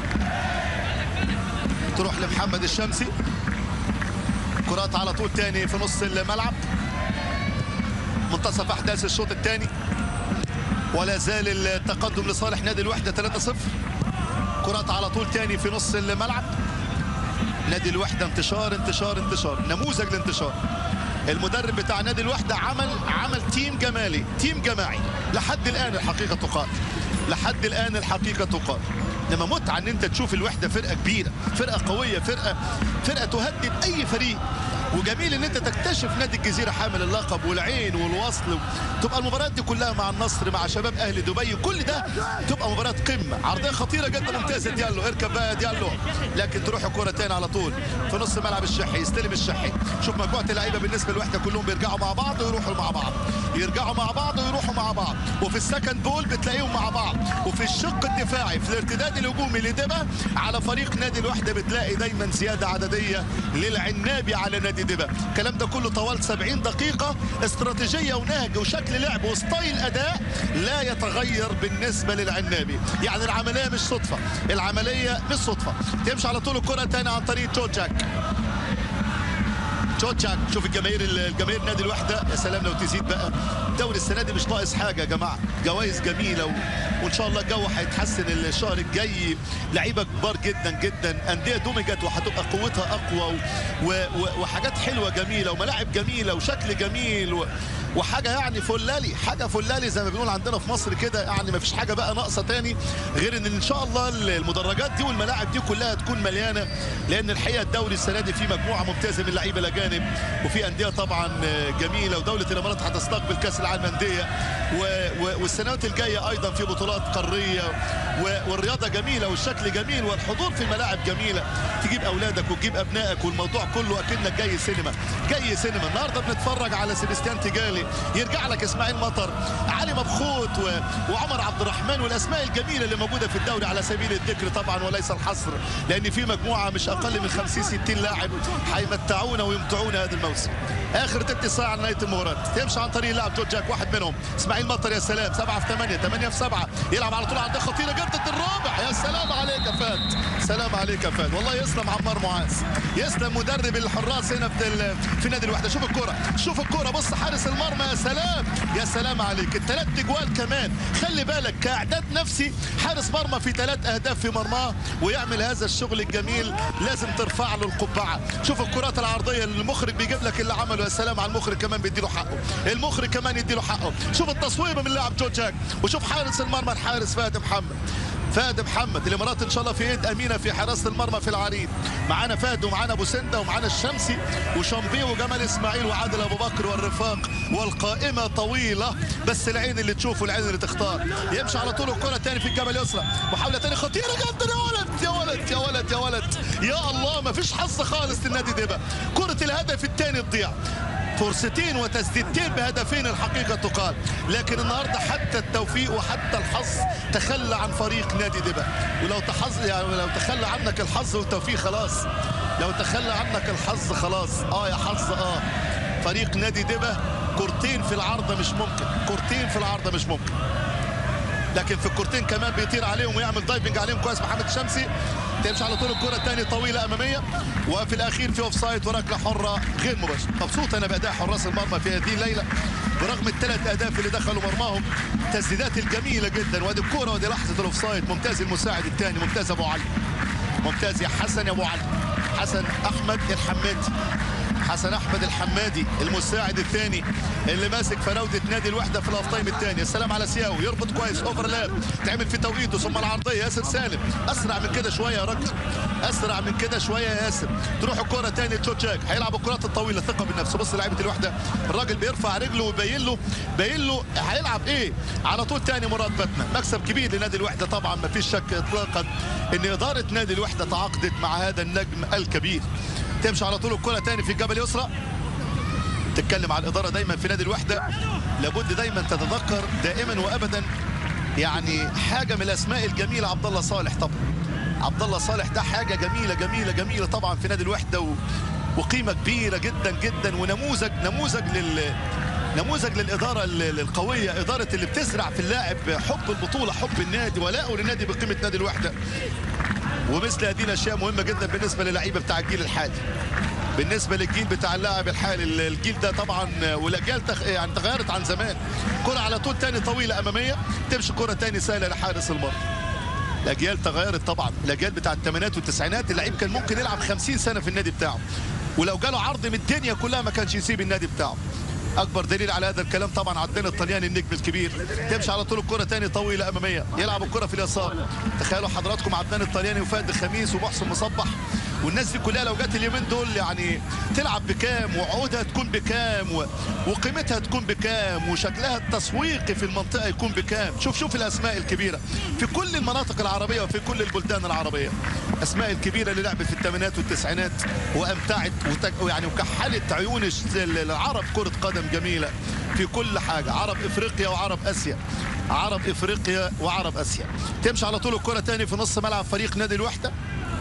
تروح لمحمد الشمسي كرات على طول تاني في نص الملعب منتصف احداث الشوط الثاني ولا زال التقدم لصالح نادي الوحده 3-0 كرات على طول تاني في نص الملعب نادي الوحده انتشار انتشار انتشار نموذج الانتشار المدرب بتاع نادي الوحده عمل عمل تيم جمالي تيم جماعي لحد الان الحقيقه تقال لحد الان الحقيقه تقال انما متعه ان انت تشوف الوحده فرقه كبيره فرقه قويه فرقه فرقه تهدد اي فريق وجميل ان انت تكتشف نادي الجزيره حامل اللقب والعين والوصل تبقى المباريات دي كلها مع النصر مع شباب اهل دبي كل ده تبقى مباريات قمه عرضيه خطيره جدا ممتازه ديالو اركب بقى ديالو لكن تروح الكره تاني على طول في نص ملعب الشحي يستلم الشحي شوف مجموعه اللعيبه بالنسبه للوحده كلهم بيرجعوا مع بعض ويروحوا مع بعض يرجعوا مع بعض ويروحوا مع بعض وفي السكند بول بتلاقيهم مع بعض وفي الشق الدفاعي في الارتداد الهجومي لدبا على فريق نادي الوحده بتلاقي دايما زياده عدديه للعنابي على نادي دبا الكلام ده كله طوال 70 دقيقه استراتيجيه ونهج وشكل لعب وستايل اداء لا يتغير بالنسبه للعنابي يعني العمليه مش صدفه العمليه مش صدفه تمشي على طول الكره تاني عن طريق تشوتشاك تشوتشاك شوف الجماهير الجماهير نادي الوحده يا سلام لو تزيد بقى الدوري السنه دي مش ناقص حاجه يا جماعه جوائز جميله و... وان شاء الله الجو هيتحسن الشهر الجاي لعيبه كبار جدا جدا انديه دمجت وهتبقى قوتها اقوى و... و... وحاجات حلوه جميله وملاعب جميله وشكل جميل و... وحاجه يعني فلالي حاجه فلالي زي ما بنقول عندنا في مصر كده يعني ما فيش حاجه بقى ناقصه تاني غير ان ان شاء الله المدرجات دي والملاعب دي كلها تكون مليانه لان الحقيقه الدوري السنه دي فيه مجموعه ممتازه من اللعيبه الاجانب وفي انديه طبعا جميله ودوله الامارات هتستقبل كاس العالم انديه والسنوات الجايه ايضا في بطولات قاريه والرياضه جميله والشكل جميل والحضور في الملاعب جميله تجيب اولادك وتجيب ابنائك والموضوع كله اكنك جاي سينما جاي سينما النهارده بنتفرج على سيبستيان تيجالي يرجع لك اسماعيل مطر علي مبخوت و... وعمر عبد الرحمن والاسماء الجميله اللي موجوده في الدوري على سبيل الذكر طبعا وليس الحصر لان في مجموعه مش اقل من 50 60 لاعب هيمتعونا ويمتعونا هذا الموسم اخر تلت ساعه على نهايه المباراه تمشي عن طريق اللاعب جورج جاك واحد منهم اسماعيل مطر يا سلام 7 في 8 8 في 7 يلعب على طول عرضيه خطيره جدا الرابع يا سلام عليك يا فهد سلام عليك يا فهد والله يسلم عمار معاذ يسلم مدرب الحراس هنا في في نادي الوحده شوف الكره شوف الكره بص حارس المرمى يا سلام يا سلام عليك الثلاث اجوال كمان خلي بالك كاعداد نفسي حارس مرمى في ثلاث اهداف في مرماه ويعمل هذا الشغل الجميل لازم ترفع له القبعه شوف الكرات العرضيه اللي المخرج بيجيب لك اللي عمله يا سلام على المخرج كمان بيديله حقه المخرج كمان يديله حقه شوف التصويبه من اللاعب جو جاك وشوف حارس المرمى الحارس فهد محمد فهد محمد الامارات ان شاء الله في يد امينه في حراسه المرمى في العريض معانا فهد ومعانا ابو سنده ومعانا الشمسي وشامبي وجمال اسماعيل وعادل ابو بكر والرفاق والقائمه طويله بس العين اللي تشوف والعين اللي تختار يمشي على طول الكره تاني في الجبل اليسرى محاوله تاني خطيره جدا يا ولد يا ولد يا ولد يا ولد يا الله ما فيش حظ خالص للنادي دبا كره الهدف الثاني تضيع فرصتين وتسديدتين بهدفين الحقيقة تقال لكن النهاردة حتى التوفيق وحتى الحظ تخلى عن فريق نادي دبا ولو تحظ يعني لو تخلى عنك الحظ والتوفيق خلاص لو تخلى عنك الحظ خلاص اه يا حظ اه فريق نادي دبا كورتين في العارضة مش ممكن كورتين في العارضة مش ممكن لكن في الكورتين كمان بيطير عليهم ويعمل دايفنج عليهم كويس محمد الشمسي تمشي على طول الكره الثانيه طويله اماميه وفي الاخير في اوف سايد وركله حره غير مباشره مبسوط انا باداء حراس المرمى في هذه الليله برغم الثلاث اهداف اللي دخلوا مرماهم تسديدات الجميله جدا وادي الكوره وادي لحظه الاوف سايد ممتاز المساعد الثاني ممتاز ابو علي ممتاز يا حسن يا ابو علي حسن احمد الحمادي حسن احمد الحمادي المساعد الثاني اللي ماسك فراوده نادي الوحده في الاوف تايم الثاني السلام على سياو يربط كويس اوفرلاب تعمل في توقيته ثم العرضيه ياسر سالم اسرع من كده شويه يا راجل اسرع من كده شويه يا ياسر تروح الكره ثاني تشوتشاك هيلعب الكرات الطويله ثقه بالنفس بص لعيبه الوحده الراجل بيرفع رجله ويبين له باين له هيلعب ايه على طول ثاني مراد باتنا مكسب كبير لنادي الوحده طبعا ما فيش شك اطلاقا ان اداره نادي الوحده تعاقدت مع هذا النجم الكبير تمشي على طول الكره ثاني في الجبل يسرى تتكلم على الاداره دايما في نادي الوحده لابد دايما تتذكر دائما وابدا يعني حاجه من الاسماء الجميله عبد الله صالح طبعا عبد الله صالح ده حاجه جميله جميله جميله طبعا في نادي الوحده و... وقيمه كبيره جدا جدا ونموذج نموذج لل نموذج للاداره ال- القويه اداره اللي بتزرع في اللاعب حب البطوله حب النادي ولاءه للنادي بقيمه نادي الوحده ومثل هذه الاشياء مهمه جدا بالنسبه للعيبه بتاع الجيل الحالي بالنسبه للجيل بتاع اللاعب الحالي الجيل ده طبعا والاجيال تخ... يعني تغيرت عن زمان كره على طول تاني طويله اماميه تمشي كره تاني سهله لحارس المرمى الاجيال تغيرت طبعا الاجيال بتاع الثمانينات والتسعينات اللعيب كان ممكن يلعب 50 سنه في النادي بتاعه ولو جاله عرض من الدنيا كلها ما كانش يسيب النادي بتاعه اكبر دليل على هذا الكلام طبعا عدنان الطلياني النجم الكبير تمشي على طول الكره تاني طويله اماميه يلعب الكره في اليسار تخيلوا حضراتكم عدنان الطلياني وفهد خميس ومحسن مصبح والناس دي كلها لو جت اليومين دول يعني تلعب بكام وعودها تكون بكام و... وقيمتها تكون بكام وشكلها التسويقي في المنطقه يكون بكام شوف شوف الاسماء الكبيره في كل المناطق العربيه وفي كل البلدان العربيه اسماء الكبيره اللي لعبت في الثمانينات والتسعينات وامتعت وتك... يعني وكحلت عيون الش- العرب كره قدم جميله في كل حاجه عرب افريقيا وعرب اسيا عرب افريقيا وعرب اسيا تمشي على طول الكره تاني في نص ملعب فريق نادي الوحده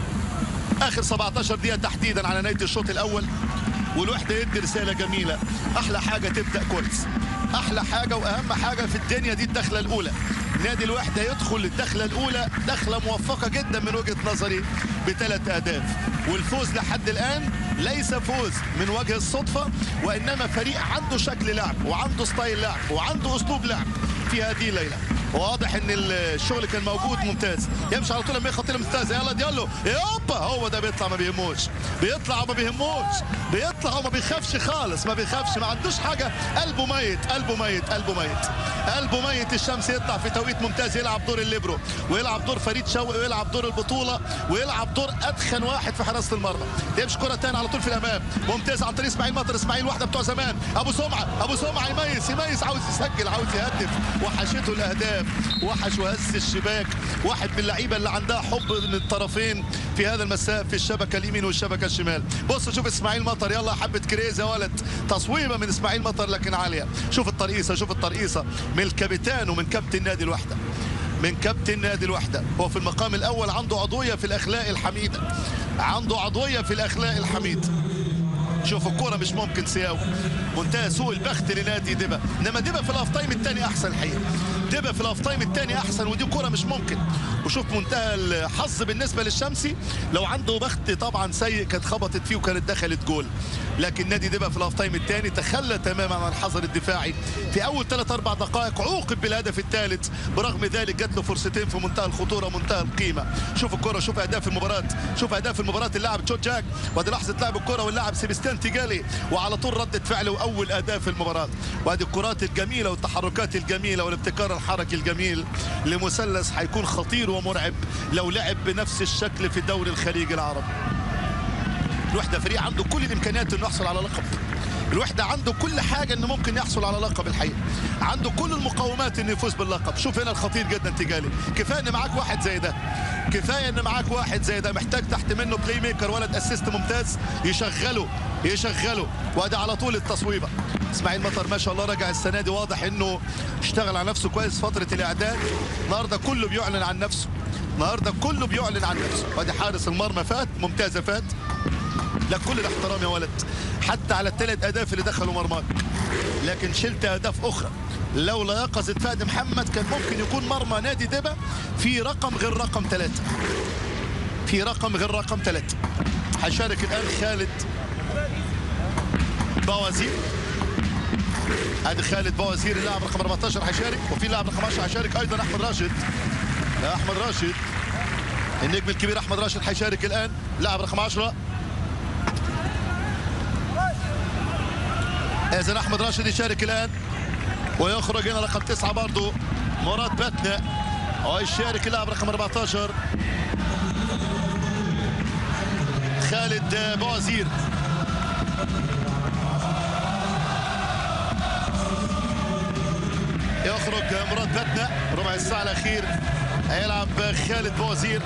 اخر 17 دقيقه تحديدا على نهايه الشوط الاول والوحده يدي رساله جميله احلى حاجه تبدا كويس احلى حاجه واهم حاجه في الدنيا دي الدخله الاولى نادي الوحده يدخل الدخله الاولى دخله موفقه جدا من وجهه نظري بثلاث اهداف والفوز لحد الان ليس فوز من وجه الصدفه وانما فريق عنده شكل لعب وعنده ستايل لعب وعنده اسلوب لعب في هذه الليله واضح ان الشغل كان موجود ممتاز يمشي على طول لما خطيره ممتازه يلا ديالو يابا هو ده بيطلع ما بيهموش بيطلع وما بيهموش بيطلع وما بيخافش خالص ما بيخافش ما عندوش حاجه قلبه ميت قلبه ميت قلبه ميت قلبه ميت الشمس يطلع في توقيت ممتاز يلعب دور الليبرو ويلعب دور فريد شوقي ويلعب دور البطوله ويلعب دور ادخن واحد في حراسه المرمى يمشي كره تاني على طول في الامام ممتاز عن طريق اسماعيل مطر اسماعيل واحده بتوع زمان ابو سمعه ابو سمعه يميز يميز عاوز يسجل عاوز يهدف وحشته الاهداف وحش وهز الشباك واحد من اللعيبه اللي عندها حب من الطرفين في هذا المساء في الشبكه اليمين والشبكه الشمال بص شوف اسماعيل مطر يلا حبه كريز يا ولد تصويبه من اسماعيل مطر لكن عاليه شوف الترقيصه شوف الترقيصه من الكابتن ومن كابتن نادي الوحده من كابتن نادي الوحده هو في المقام الاول عنده عضويه في الاخلاق الحميده عنده عضويه في الاخلاق الحميده شوف الكوره مش ممكن سياو منتهى سوء البخت لنادي دبا انما دبا في الاوف تايم الثاني احسن الحقيقه دبا في الاوف تايم الثاني احسن ودي كوره مش ممكن وشوف منتهى الحظ بالنسبه للشمسي لو عنده بخت طبعا سيء كانت خبطت فيه وكانت دخلت جول لكن نادي دبا في الاوف تايم الثاني تخلى تماما عن الحذر الدفاعي في اول ثلاث اربع دقائق عوقب بالهدف الثالث برغم ذلك جات له فرصتين في منتهى الخطوره ومنتهى القيمه شوف الكره شوف اهداف المباراه شوف اهداف المباراه اللاعب تشوت جاك وادي لحظه لعب الكره واللاعب سيبستيان تيجالي وعلى طول رده فعل واول اهداف المباراه وادي الكرات الجميله والتحركات الجميله والابتكار الحركي الجميل لمثلث هيكون خطير ومرعب لو لعب بنفس الشكل في الدوري الخليجي العربي الوحده فريق عنده كل الامكانيات انه يحصل على لقب الوحده عنده كل حاجه انه ممكن يحصل على لقب الحقيقه عنده كل المقومات انه يفوز باللقب شوف هنا الخطير جدا تجالي كفايه ان معاك واحد زي ده كفايه ان معاك واحد زي ده محتاج تحت منه بلاي ميكر ولد اسيست ممتاز يشغله يشغله وادي على طول التصويبه اسماعيل مطر ما شاء الله رجع السنه دي واضح انه اشتغل على نفسه كويس فتره الاعداد النهارده كله بيعلن عن نفسه النهارده كله بيعلن عن نفسه وادي حارس المرمى فات ممتازه فات لك كل الاحترام يا ولد حتى على الثلاث اهداف اللي دخلوا مرماك لكن شلت اهداف اخرى لولا يقظة فهد محمد كان ممكن يكون مرمى نادي دبا في رقم غير رقم ثلاثة في رقم غير رقم ثلاثة هيشارك الان خالد بوازير ادي خالد بوازير اللاعب رقم 14 هيشارك وفي لاعب رقم 10 هيشارك ايضا احمد راشد يا احمد راشد النجم الكبير احمد راشد هيشارك الان لاعب رقم 10 اذا احمد راشد يشارك الان ويخرج هنا رقم تسعه برضه مراد باتنا ويشارك اللاعب رقم 14 خالد بوزير يخرج مراد باتنا ربع الساعه الاخير هيلعب خالد بوزير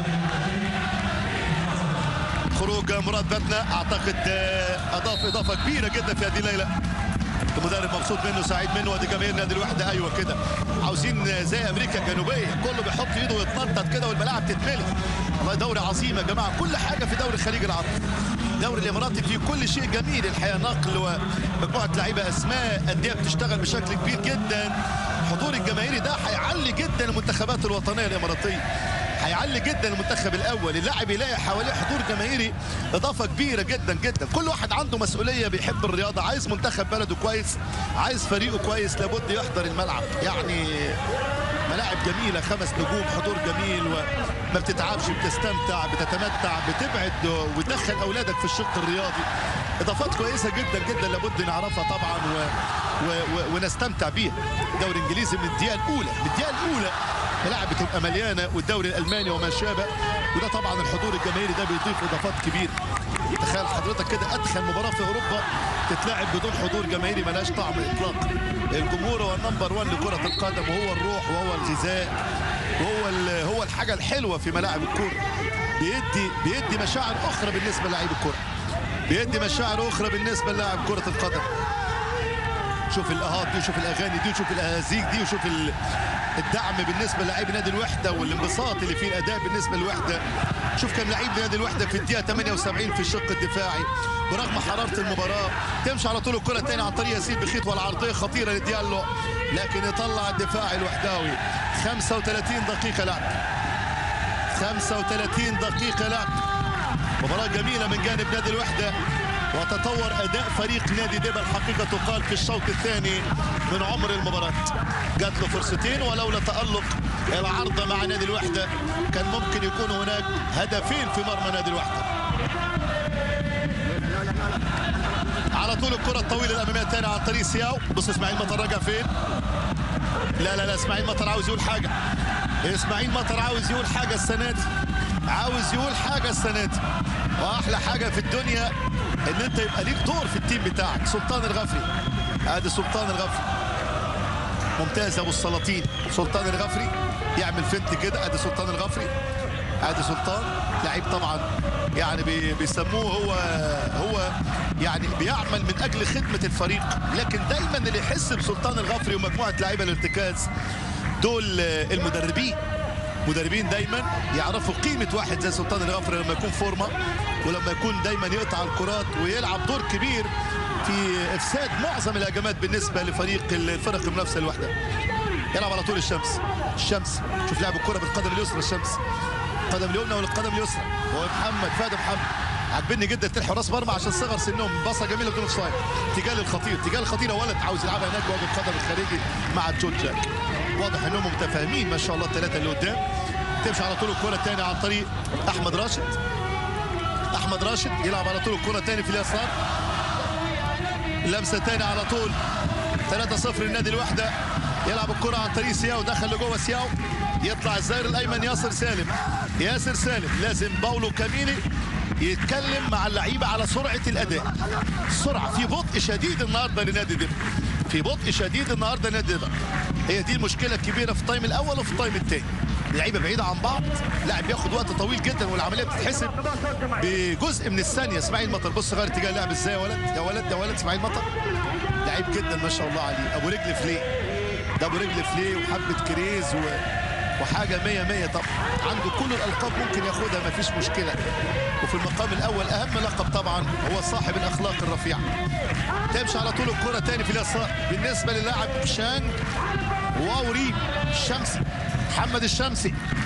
خروج مراد باتنا اعتقد اضاف اضافه كبيره جدا في هذه الليله المدرب مبسوط منه سعيد منه ودي جماهير نادي الوحده ايوه كده عاوزين زي امريكا الجنوبيه كله بيحط ايده ويتنطط كده والملاعب تتملي والله دوري عظيم يا جماعه كل حاجه في دوري الخليج العربي الدوري الاماراتي فيه كل شيء جميل الحقيقه نقل ومجموعه لعيبه اسماء انديه بتشتغل بشكل كبير جدا الحضور الجماهيري ده هيعلي جدا المنتخبات الوطنيه الاماراتيه هيعلي جدا المنتخب الاول اللاعب يلاقي حواليه حضور جماهيري اضافه كبيره جدا جدا كل واحد عنده مسؤوليه بيحب الرياضه عايز منتخب بلده كويس عايز فريقه كويس لابد يحضر الملعب يعني ملاعب جميله خمس نجوم حضور جميل وما بتتعبش بتستمتع بتتمتع بتبعد وتدخل اولادك في الشق الرياضي اضافات كويسه جدا جدا لابد نعرفها طبعا و... و... و... ونستمتع بيها الدوري الانجليزي من الدقيقه الاولى من الدقيقه الاولى ملاعب بتبقى مليانه والدوري الالماني وما شابه وده طبعا الحضور الجماهيري ده بيضيف اضافات كبيره تخيل حضرتك كده ادخل مباراه في اوروبا تتلعب بدون حضور جماهيري ملهاش طعم اطلاقا الجمهور هو النمبر 1 لكره القدم وهو الروح وهو الغذاء وهو هو الحاجه الحلوه في ملاعب الكوره بيدي بيدي مشاعر اخرى بالنسبه للاعيب الكوره بيدي مشاعر اخرى بالنسبه للاعب كره القدم شوف الاهات دي وشوف الاغاني دي وشوف الاهازيج دي وشوف الدعم بالنسبه للاعبي نادي الوحده والانبساط اللي فيه الاداء بالنسبه للوحده شوف كم لعيب نادي الوحده في الدقيقه 78 في الشق الدفاعي برغم حراره المباراه تمشي على طول الكره الثانيه عن طريق ياسين بخيط والعرضيه خطيره لديالو لكن يطلع الدفاعي الوحداوي 35 دقيقه لعب 35 دقيقه لعب مباراه جميله من جانب نادي الوحده وتطور اداء فريق نادي دبا الحقيقه تقال في الشوط الثاني من عمر المباراه جات له فرصتين ولولا تالق العارضه مع نادي الوحده كان ممكن يكون هناك هدفين في مرمى نادي الوحده على طول الكره الطويله الاماميه الثانيه عن طريق سياو بص اسماعيل مطر رجع فين لا لا لا اسماعيل مطر عاوز يقول حاجه اسماعيل مطر عاوز يقول حاجه السنه دي عاوز يقول حاجه السنه دي واحلى حاجه في الدنيا ان انت يبقى ليك دور في التيم بتاعك سلطان الغفري ادي سلطان الغفري ممتاز يا ابو السلاطين سلطان الغفري يعمل فنت كده ادي سلطان الغفري ادي سلطان لعيب طبعا يعني بيسموه هو هو يعني بيعمل من اجل خدمه الفريق لكن دايما اللي يحس بسلطان الغفري ومجموعه لعيبه الارتكاز دول المدربين مدربين دايما يعرفوا قيمه واحد زي سلطان الغفري لما يكون فورمه ولما يكون دايما يقطع الكرات ويلعب دور كبير في افساد معظم الهجمات بالنسبه لفريق الفرق المنافسه الوحده يلعب على طول الشمس الشمس شوف لعب الكره بالقدم اليسرى الشمس القدم اليمنى والقدم اليسرى هو محمد فهد محمد عاجبني جدا تلحق راس مرمى عشان صغر سنهم باصه جميله بدون اوفسايد تجال الخطير تجال الخطير ولد عاوز يلعبها هناك بوجه القدم الخارجي مع جون جاك واضح انهم متفاهمين ما شاء الله الثلاثه اللي قدام تمشي على طول الكره الثانيه عن طريق احمد راشد احمد راشد يلعب على طول الكره الثانيه في اليسار لمسه ثانيه على طول 3-0 للنادي الوحده يلعب الكره عن طريق سياو دخل لجوه سياو يطلع الزائر الايمن ياسر سالم ياسر سالم لازم باولو كاميني يتكلم مع اللعيبه على سرعه الاداء سرعه في بطء شديد النهارده لنادي دبا في بطء شديد النهارده لنادي دبا هي دي المشكله الكبيره في التايم الاول وفي التايم الثاني لعيبه بعيده عن بعض لاعب بياخد وقت طويل جدا والعمليه بتتحسب بجزء من الثانيه اسماعيل مطر بص غير اتجاه اللعب ازاي يا ولد يا ولد يا ولد اسماعيل مطر لعيب جدا ما شاء الله عليه ابو رجل فليه ده ابو رجل فليه وحبه كريز و... وحاجه 100 100 طبعا عنده كل الالقاب ممكن ياخدها ما فيش مشكله وفي المقام الاول اهم لقب طبعا هو صاحب الاخلاق الرفيعه تمشي على طول الكره تاني في اليسار بالنسبه للاعب شانج واوري الشمسي محمد الشمسي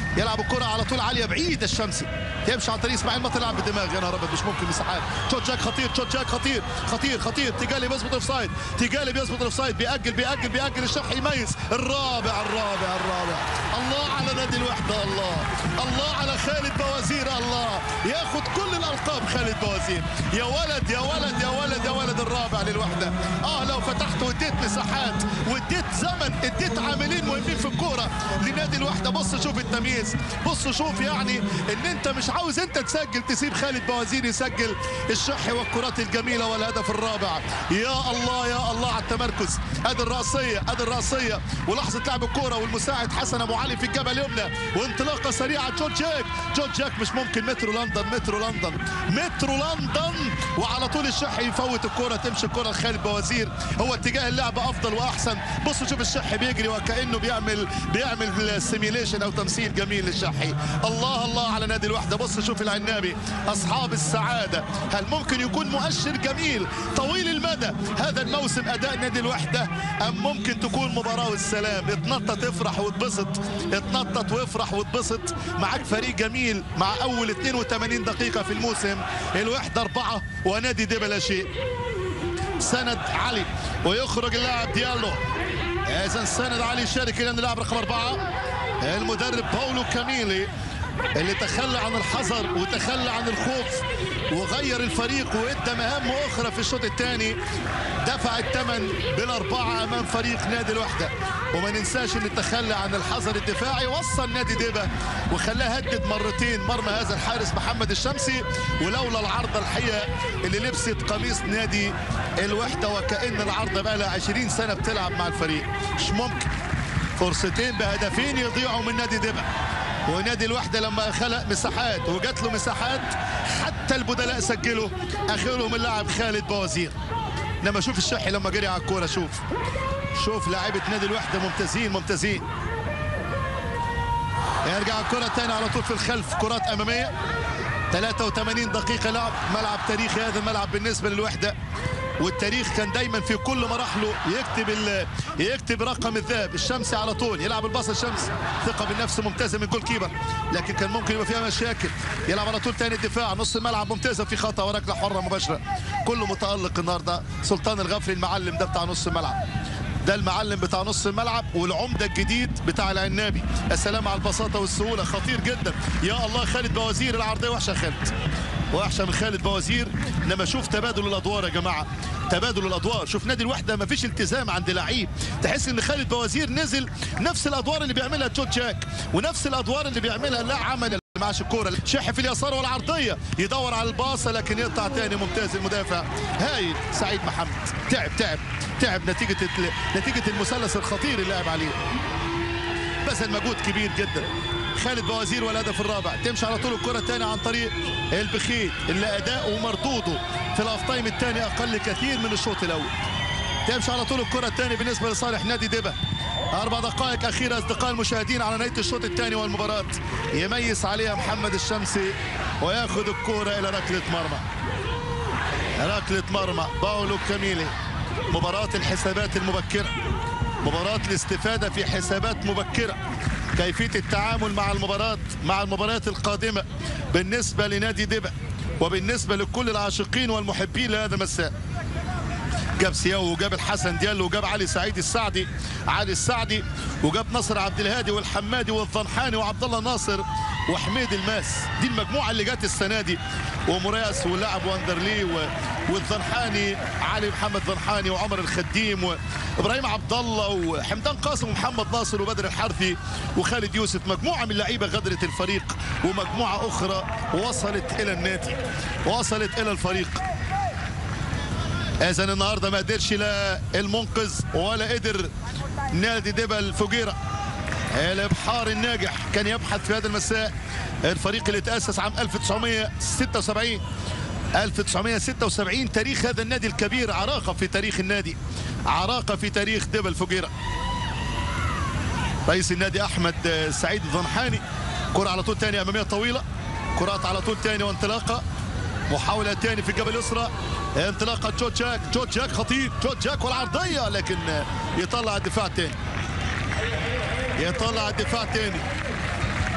يلعب الكره على طول عاليه بعيد الشمسي تمشي عن طريق اسماعيل ما تلعب بالدماغ يا نهار ابيض مش ممكن مساحات تشوت جاك خطير تشوت جاك خطير خطير خطير تيجالي بيظبط اوف سايد تيجالي بيظبط اوف سايد بيأجل بيأجل بيأجل الشرح يميز الرابع الرابع الرابع الله على نادي الوحده الله الله على خالد بوازير الله ياخد كل الالقاب خالد بوازير يا ولد يا ولد يا ولد يا ولد الرابع للوحده اه لو فتحت واديت مساحات واديت زمن اديت عاملين مهمين في الكوره لنادي الوحده بص شوف التمييز بص شوف يعني ان انت مش عاوز انت تسجل تسيب خالد بوازير يسجل الشح والكرات الجميله والهدف الرابع يا الله يا الله على التمركز ادي الراسيه ادي الراسيه ولحظه لعب الكوره والمساعد حسن ابو علي في الجبهه اليمنى وانطلاقه سريعه جورج جاك جورج جاك مش ممكن مترو لندن مترو لندن مترو لندن وعلى طول الشح يفوت الكوره تمشي الكوره لخالد بوازير هو اتجاه اللعب افضل واحسن بصوا شوف الشح بيجري وكانه بيعمل بيعمل سيميليشن او تمثيل جميل للشحي الله الله على نادي الوحده بص شوف العنابي اصحاب السعاده هل ممكن يكون مؤشر جميل طويل المدى هذا الموسم اداء نادي الوحده ام ممكن تكون مباراه والسلام اتنطط افرح واتبسط اتنطط وافرح واتبسط معاك فريق جميل مع اول 82 دقيقه في الموسم الوحده اربعه ونادي دي بلا شيء سند علي ويخرج اللاعب ديالو اذا سند علي يشارك الى اللاعب رقم اربعه المدرب باولو كاميلي اللي تخلى عن الحذر وتخلى عن الخوف وغير الفريق وادى مهام اخرى في الشوط الثاني دفع الثمن بالاربعه امام فريق نادي الوحده وما ننساش ان تخلى عن الحذر الدفاعي وصل نادي ديبا وخلاه هدد مرتين مرمى هذا الحارس محمد الشمسي ولولا العارضه الحقيقه اللي لبست قميص نادي الوحده وكان العارضه بقى لها 20 سنه بتلعب مع الفريق مش ممكن فرصتين بهدفين يضيعوا من نادي ديبا ونادي الوحدة لما خلق مساحات وجات له مساحات حتى البدلاء سجلوا اخرهم اللاعب خالد بوازير انما شوف الشحي لما جري على الكوره شوف شوف لاعيبه نادي الوحده ممتازين ممتازين يرجع الكره تاني على طول في الخلف كرات اماميه 83 دقيقه لعب ملعب تاريخي هذا الملعب بالنسبه للوحده والتاريخ كان دايما في كل مراحله يكتب ال... يكتب رقم الذهب الشمسي على طول يلعب الباص الشمس ثقه بالنفس ممتازه من جول كيبر لكن كان ممكن يبقى فيها مشاكل يلعب على طول تاني الدفاع نص الملعب ممتازه في خطا وركله حره مباشره كله متالق النهارده سلطان الغفري المعلم ده بتاع نص الملعب ده المعلم بتاع نص الملعب والعمده الجديد بتاع العنابي السلام على البساطه والسهوله خطير جدا يا الله خالد بوازير العرضيه وحشه خالد وحشه من خالد بوازير انما شوف تبادل الادوار يا جماعه تبادل الادوار شوف نادي الوحده ما فيش التزام عند لعيب تحس ان خالد بوازير نزل نفس الادوار اللي بيعملها توت جاك ونفس الادوار اللي بيعملها لا عمل معاش الكوره شح في اليسار والعرضيه يدور على الباصه لكن يقطع تاني ممتاز المدافع هايل سعيد محمد تعب تعب تعب نتيجه نتيجه المثلث الخطير اللي لعب عليه بذل مجهود كبير جدا خالد بوازير والهدف الرابع تمشي على طول الكره الثانيه عن طريق البخيت اللي اداؤه ومردوده في الاوف تايم الثاني اقل كثير من الشوط الاول تمشي على طول الكره الثانيه بالنسبه لصالح نادي دبا أربع دقائق أخيرة أصدقاء المشاهدين على نهاية الشوط الثاني والمباراة يميز عليها محمد الشمسي وياخذ الكرة إلى ركلة مرمى ركلة مرمى باولو كاميلي مباراة الحسابات المبكرة مباراة الاستفادة في حسابات مبكرة كيفية التعامل مع المباراة مع المباريات القادمة بالنسبة لنادي دبا وبالنسبة لكل العاشقين والمحبين لهذا المساء جاب سياو وجاب الحسن ديالو وجاب علي سعيد السعدي علي السعدي وجاب نصر عبد الهادي والحمادي والظنحاني وعبد الله ناصر وحميد الماس دي المجموعه اللي جت السنه دي ومراس ولاعب واندرلي والظنحاني علي محمد ظنحاني وعمر الخديم وابراهيم عبد الله وحمدان قاسم ومحمد ناصر وبدر الحرثي وخالد يوسف مجموعه من اللعيبه غدرت الفريق ومجموعه اخرى وصلت الى النادي وصلت الى الفريق اذا النهارده ما قدرش لا المنقذ ولا قدر نادي دبل فجيره الابحار الناجح كان يبحث في هذا المساء الفريق اللي تاسس عام 1976 1976 تاريخ هذا النادي الكبير عراقه في تاريخ النادي عراقه في تاريخ دبل فجيره رئيس النادي احمد سعيد الظنحاني كره على طول ثانيه اماميه طويله كرات على طول ثانيه وانطلاقه محاولة تاني في الجبل اليسرى انطلاقة جوت جاك جوت جاك خطير جوت جاك والعرضية لكن يطلع الدفاع تاني يطلع الدفاع تاني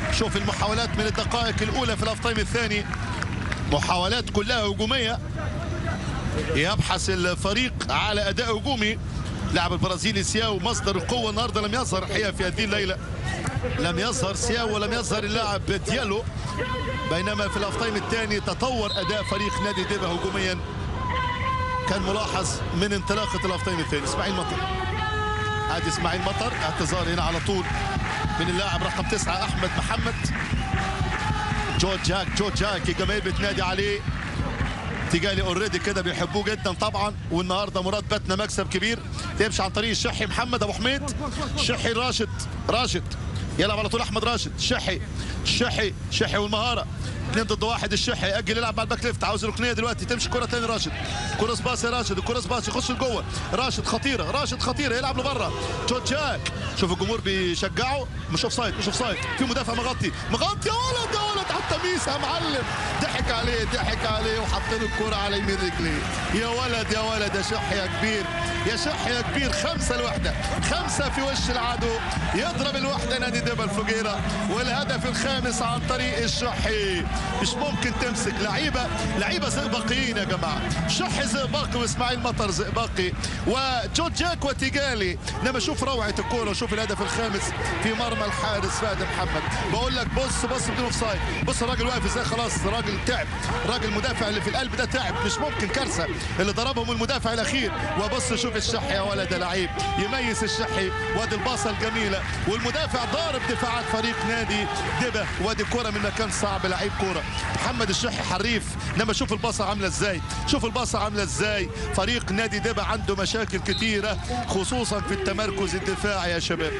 شوف المحاولات من الدقائق الاولى في الاف تايم الثاني محاولات كلها هجوميه يبحث الفريق على اداء هجومي لاعب البرازيلي سياو مصدر القوه النهارده لم يظهر الحقيقه في هذه الليله لم يظهر سياو ولم يظهر اللاعب ديالو بينما في الاف تايم الثاني تطور اداء فريق نادي ديبا هجوميا كان ملاحظ من انطلاقه الاف تايم الثاني اسماعيل مطر ادي اسماعيل مطر اعتذار هنا على طول من اللاعب رقم تسعة احمد محمد جو جاك جو جاك الجماهير بتنادي عليه تجالي اوريدي كده بيحبوه جدا طبعا والنهارده مراد باتنا مكسب كبير تمشي عن طريق الشحي محمد ابو حميد شحي راشد راشد يلعب على طول احمد راشد شحي شحي شحي والمهاره اثنين ضد واحد الشحي اجل يلعب مع الباك ليفت عاوز ركنيه دلوقتي تمشي كره ثاني راشد كره باص يا راشد الكره باص يخش لجوه راشد خطيره راشد خطيره يلعب لبره جو جاك شوف الجمهور بيشجعه مش اوف سايد مش اوف سايد في مدافع مغطي مغطي يا ولد يا ولد على التميس يا معلم ضحك عليه ضحك عليه وحط له الكره على يمين رجليه يا ولد يا ولد يا شح يا كبير يا شح يا كبير خمسه الوحده خمسه في وش العدو يضرب الوحده نادي دبا الفجيره والهدف الخامس عن طريق الشحي مش ممكن تمسك لعيبه لعيبه زئبقيين يا جماعه شحي زئبقي واسماعيل مطر زئبقي وجو جاك وتيجالي انما شوف روعه الكوره وشوف الهدف الخامس في مرمى الحارس فهد محمد بقول لك بص بص بدون اوف سايد بص الراجل واقف ازاي خلاص الراجل تعب الراجل المدافع اللي في القلب ده تعب مش ممكن كارثه اللي ضربهم المدافع الاخير وبص شوف الشحي يا ولد يا لعيب يميز الشحي وادي الباصه الجميله والمدافع ضارب دفاعات فريق نادي دبا وادي كوره من مكان صعب لعيب كوره محمد الشحي حريف انما شوف الباصه عامله ازاي شوف الباصه عامله ازاي فريق نادي دبا عنده مشاكل كتيره خصوصا في التمركز الدفاعي يا شباب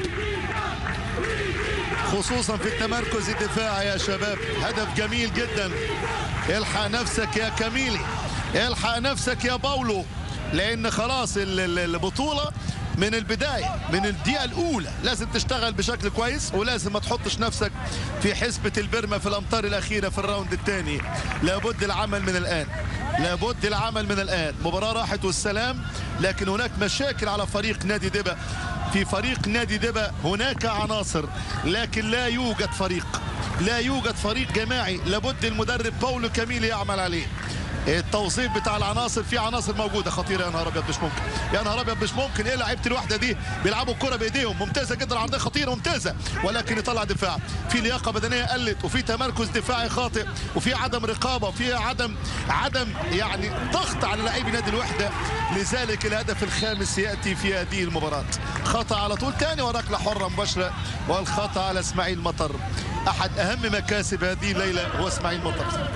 خصوصا في التمركز الدفاعي يا شباب هدف جميل جدا الحق نفسك يا كميلي الحق نفسك يا باولو لان خلاص ال- ال- البطوله من البدايه من الدقيقه الاولى لازم تشتغل بشكل كويس ولازم ما تحطش نفسك في حسبه البرمه في الامتار الاخيره في الراوند الثاني لابد العمل من الان لابد العمل من الان مباراه راحت والسلام لكن هناك مشاكل على فريق نادي دبا في فريق نادي دبا هناك عناصر لكن لا يوجد فريق لا يوجد فريق جماعي لابد المدرب باولو كاميلي يعمل عليه التوظيف بتاع العناصر في عناصر موجوده خطيره يا نهار ابيض مش ممكن يا نهار ابيض مش ممكن ايه لعيبه الوحده دي بيلعبوا الكره بايديهم ممتازه جدا عرضيه خطيره ممتازه ولكن يطلع دفاع في لياقه بدنيه قلت وفي تمركز دفاعي خاطئ وفي عدم رقابه وفي عدم عدم يعني ضغط على لاعبي نادي الوحده لذلك الهدف الخامس ياتي في هذه المباراه خطا على طول ثاني وركله حره مباشره والخطا على اسماعيل مطر احد اهم مكاسب هذه الليله هو اسماعيل مطر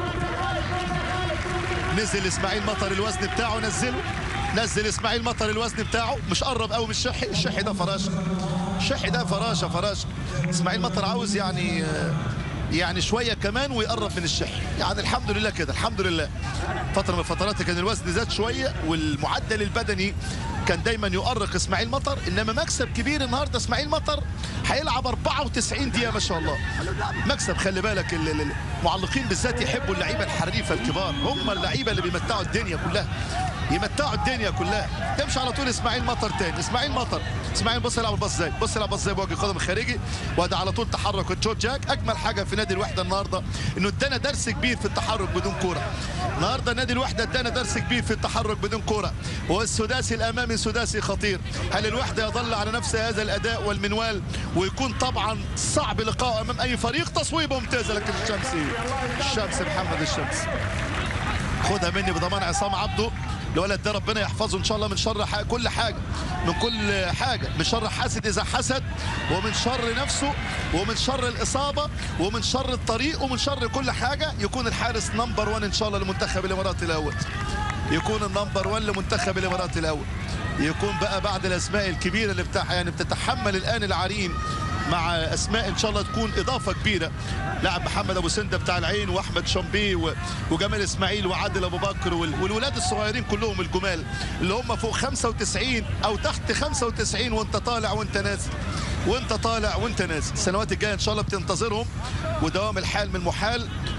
نزل اسماعيل مطر الوزن بتاعه نزله نزل اسماعيل مطر الوزن بتاعه مش قرب قوي من الشحي الشحي ده فراشه الشحي ده فراشه فراشه اسماعيل مطر عاوز يعني يعني شويه كمان ويقرب من الشحي يعني الحمد لله كده الحمد لله فتره من الفترات كان الوزن زاد شويه والمعدل البدني كان دايما يؤرق اسماعيل مطر انما مكسب كبير النهارده اسماعيل مطر هيلعب 94 دقيقه ما شاء الله مكسب خلي بالك ال- ال- المعلقين بالذات يحبوا اللعيبه الحريفه الكبار هم اللعيبه اللي بيمتعوا الدنيا كلها يمتعوا الدنيا كلها تمشي على طول اسماعيل مطر تاني اسماعيل مطر اسماعيل بص يلعب الباص ازاي بص يلعب الباص ازاي بوجه القدم الخارجي وده على طول تحرك جو جاك اجمل حاجه في نادي الوحده النهارده انه ادانا درس كبير في التحرك بدون كوره النهارده نادي الوحده ادانا درس كبير في التحرك بدون كوره والسداسي الامامي سداسي خطير هل الوحده يظل على نفس هذا الاداء والمنوال ويكون طبعا صعب لقاء امام اي فريق تصويبه ممتازه لكن الشمسي الشمس محمد الشمس خدها مني بضمان عصام عبده الولد ده ربنا يحفظه ان شاء الله من شر حاجة كل حاجه من كل حاجه من شر حاسد اذا حسد ومن شر نفسه ومن شر الاصابه ومن شر الطريق ومن شر كل حاجه يكون الحارس نمبر 1 ان شاء الله لمنتخب الامارات الاول يكون النمبر 1 لمنتخب الامارات الاول يكون بقى بعد الاسماء الكبيره اللي بتاع يعني بتتحمل الان العرين مع اسماء ان شاء الله تكون اضافه كبيره لاعب محمد ابو سنده بتاع العين واحمد شامبي و- وجمال اسماعيل وعادل ابو بكر وال- والولاد الصغيرين كلهم الجمال اللي هم فوق 95 او تحت 95 وانت طالع وانت نازل وانت طالع وانت نازل السنوات الجايه ان شاء الله بتنتظرهم ودوام الحال من المحال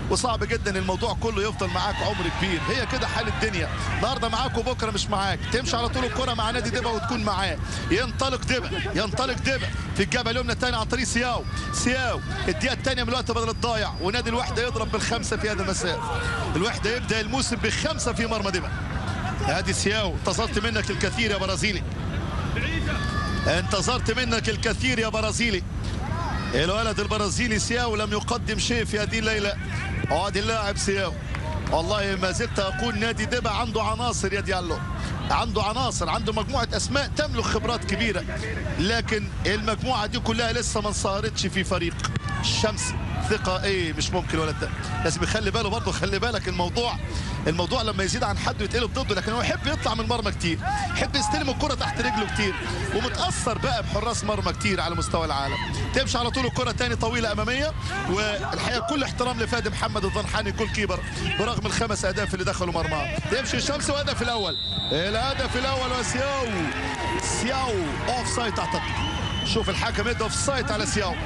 وصعب جدا الموضوع كله يفضل معاك عمر كبير هي كده حال الدنيا النهارده معاك وبكره مش معاك تمشي على طول الكره مع نادي دبا وتكون معاه ينطلق دبا ينطلق دبا في الجبهه اليمنى الثانيه عن طريق سياو سياو الدقيقه الثانيه من الوقت بدل الضايع ونادي الوحده يضرب بالخمسه في هذا المساء الوحده يبدا الموسم بخمسه في مرمى دبا ادي سياو انتظرت منك الكثير يا برازيلي انتظرت منك الكثير يا برازيلي الولد البرازيلي سياو لم يقدم شيء في هذه الليله ادي اللاعب سياو والله ما زلت اقول نادي دبا عنده عناصر يا ديالو عنده عناصر عنده مجموعه اسماء تملك خبرات كبيره لكن المجموعه دي كلها لسه ما انصهرتش في فريق الشمس ثقه ايه مش ممكن الولد ده لازم يخلي باله برضه خلي بالك الموضوع الموضوع لما يزيد عن حد ويتقلب ضده لكن هو يحب يطلع من المرمى كتير يحب يستلم الكره تحت رجله كتير ومتاثر بقى بحراس مرمى كتير على مستوى العالم تمشي على طول الكره تاني طويله اماميه والحقيقه كل احترام لفادي محمد الضنحاني جول كيبر برغم الخمس اهداف اللي دخلوا مرماه تمشي الشمس وهدف الاول الهدف الاول وسياو سياو اوف سايد اعتقد شوف الحكم يد اوف سايد على سياو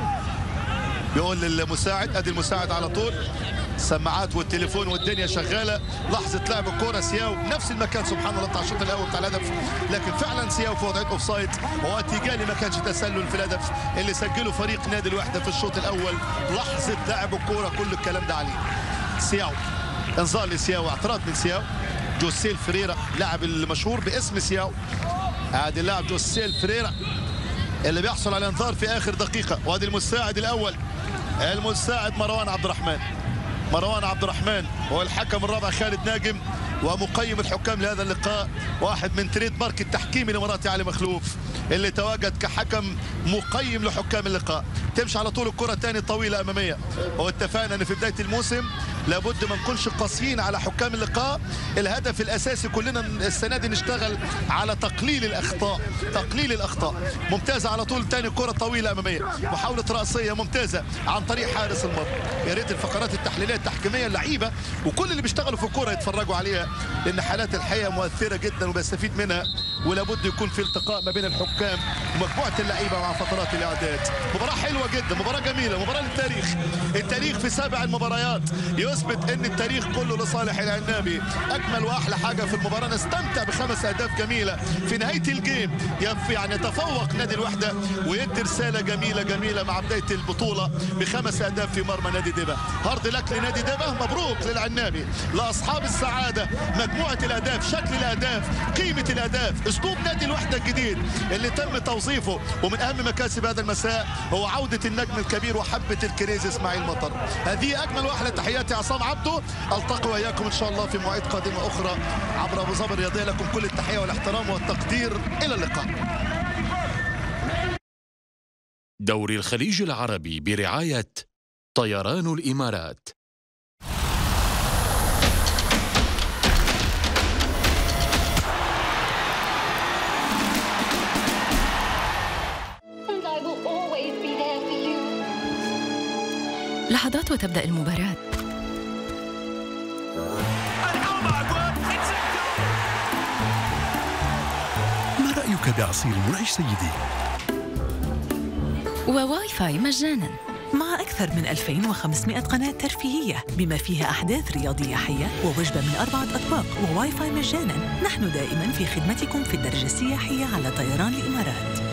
يقول للمساعد ادي المساعد على طول السماعات والتليفون والدنيا شغاله لحظه لعب الكره سياو نفس المكان سبحان الله بتاع الشوط الاول بتاع الهدف لكن فعلا سياو في وضعيه اوف سايد واتيجاني ما كانش تسلل في الهدف اللي سجله فريق نادي الوحده في الشوط الاول لحظه لعب الكره كل الكلام ده عليه سياو انذار لسياو اعتراض من سياو جوسيل فريرا لاعب المشهور باسم سياو ادي اللاعب جوسيل فريرا اللي بيحصل على انذار في اخر دقيقه وادي المساعد الاول المساعد مروان عبد الرحمن مروان عبد الرحمن هو الحكم الرابع خالد ناجم ومقيم الحكام لهذا اللقاء واحد من تريد مارك التحكيم الاماراتي علي مخلوف اللي تواجد كحكم مقيم لحكام اللقاء تمشي على طول الكره تاني طويله اماميه واتفقنا ان في بدايه الموسم لابد ما نكونش قاسيين على حكام اللقاء الهدف الاساسي كلنا السنه دي نشتغل على تقليل الاخطاء تقليل الاخطاء ممتازه على طول تاني كره طويله اماميه محاوله راسيه ممتازه عن طريق حارس المرمى يا ريت الفقرات التحليليه التحكيميه اللعيبه وكل اللي بيشتغلوا في الكوره يتفرجوا عليها لان حالات الحقيقه مؤثره جدا وبيستفيد منها ولابد يكون في التقاء ما بين الحكام ومجموعه اللعيبه مع فترات الاعداد مباراه حلوه جدا مباراه جميله مباراه للتاريخ التاريخ في سابع المباريات يثبت ان التاريخ كله لصالح العنابي اجمل واحلى حاجه في المباراه نستمتع بخمس اهداف جميله في نهايه الجيم يعني يتفوق نادي الوحده ويدي رساله جميله جميله مع بدايه البطوله بخمس اهداف في مرمى نادي دبا هارد لك لنادي دبا مبروك للعنابي لاصحاب السعاده مجموعه الاهداف شكل الاهداف قيمه الاهداف اسلوب نادي الوحده الجديد اللي تم توظيفه ومن اهم مكاسب هذا المساء هو عوده النجم الكبير وحبه الكريز اسماعيل مطر هذه اجمل واحلى تحياتي عصام عبده التقي واياكم ان شاء الله في مواعيد قادمه اخرى عبر ابو ظبي الرياضيه لكم كل التحيه والاحترام والتقدير الى اللقاء دوري الخليج العربي برعايه طيران الامارات لحظات وتبدأ المباراة ما رأيك بعصير منعش سيدي؟ وواي فاي مجانا مع أكثر من 2500 قناة ترفيهية بما فيها أحداث رياضية حية ووجبة من أربعة أطباق وواي فاي مجانا نحن دائما في خدمتكم في الدرجة السياحية على طيران الإمارات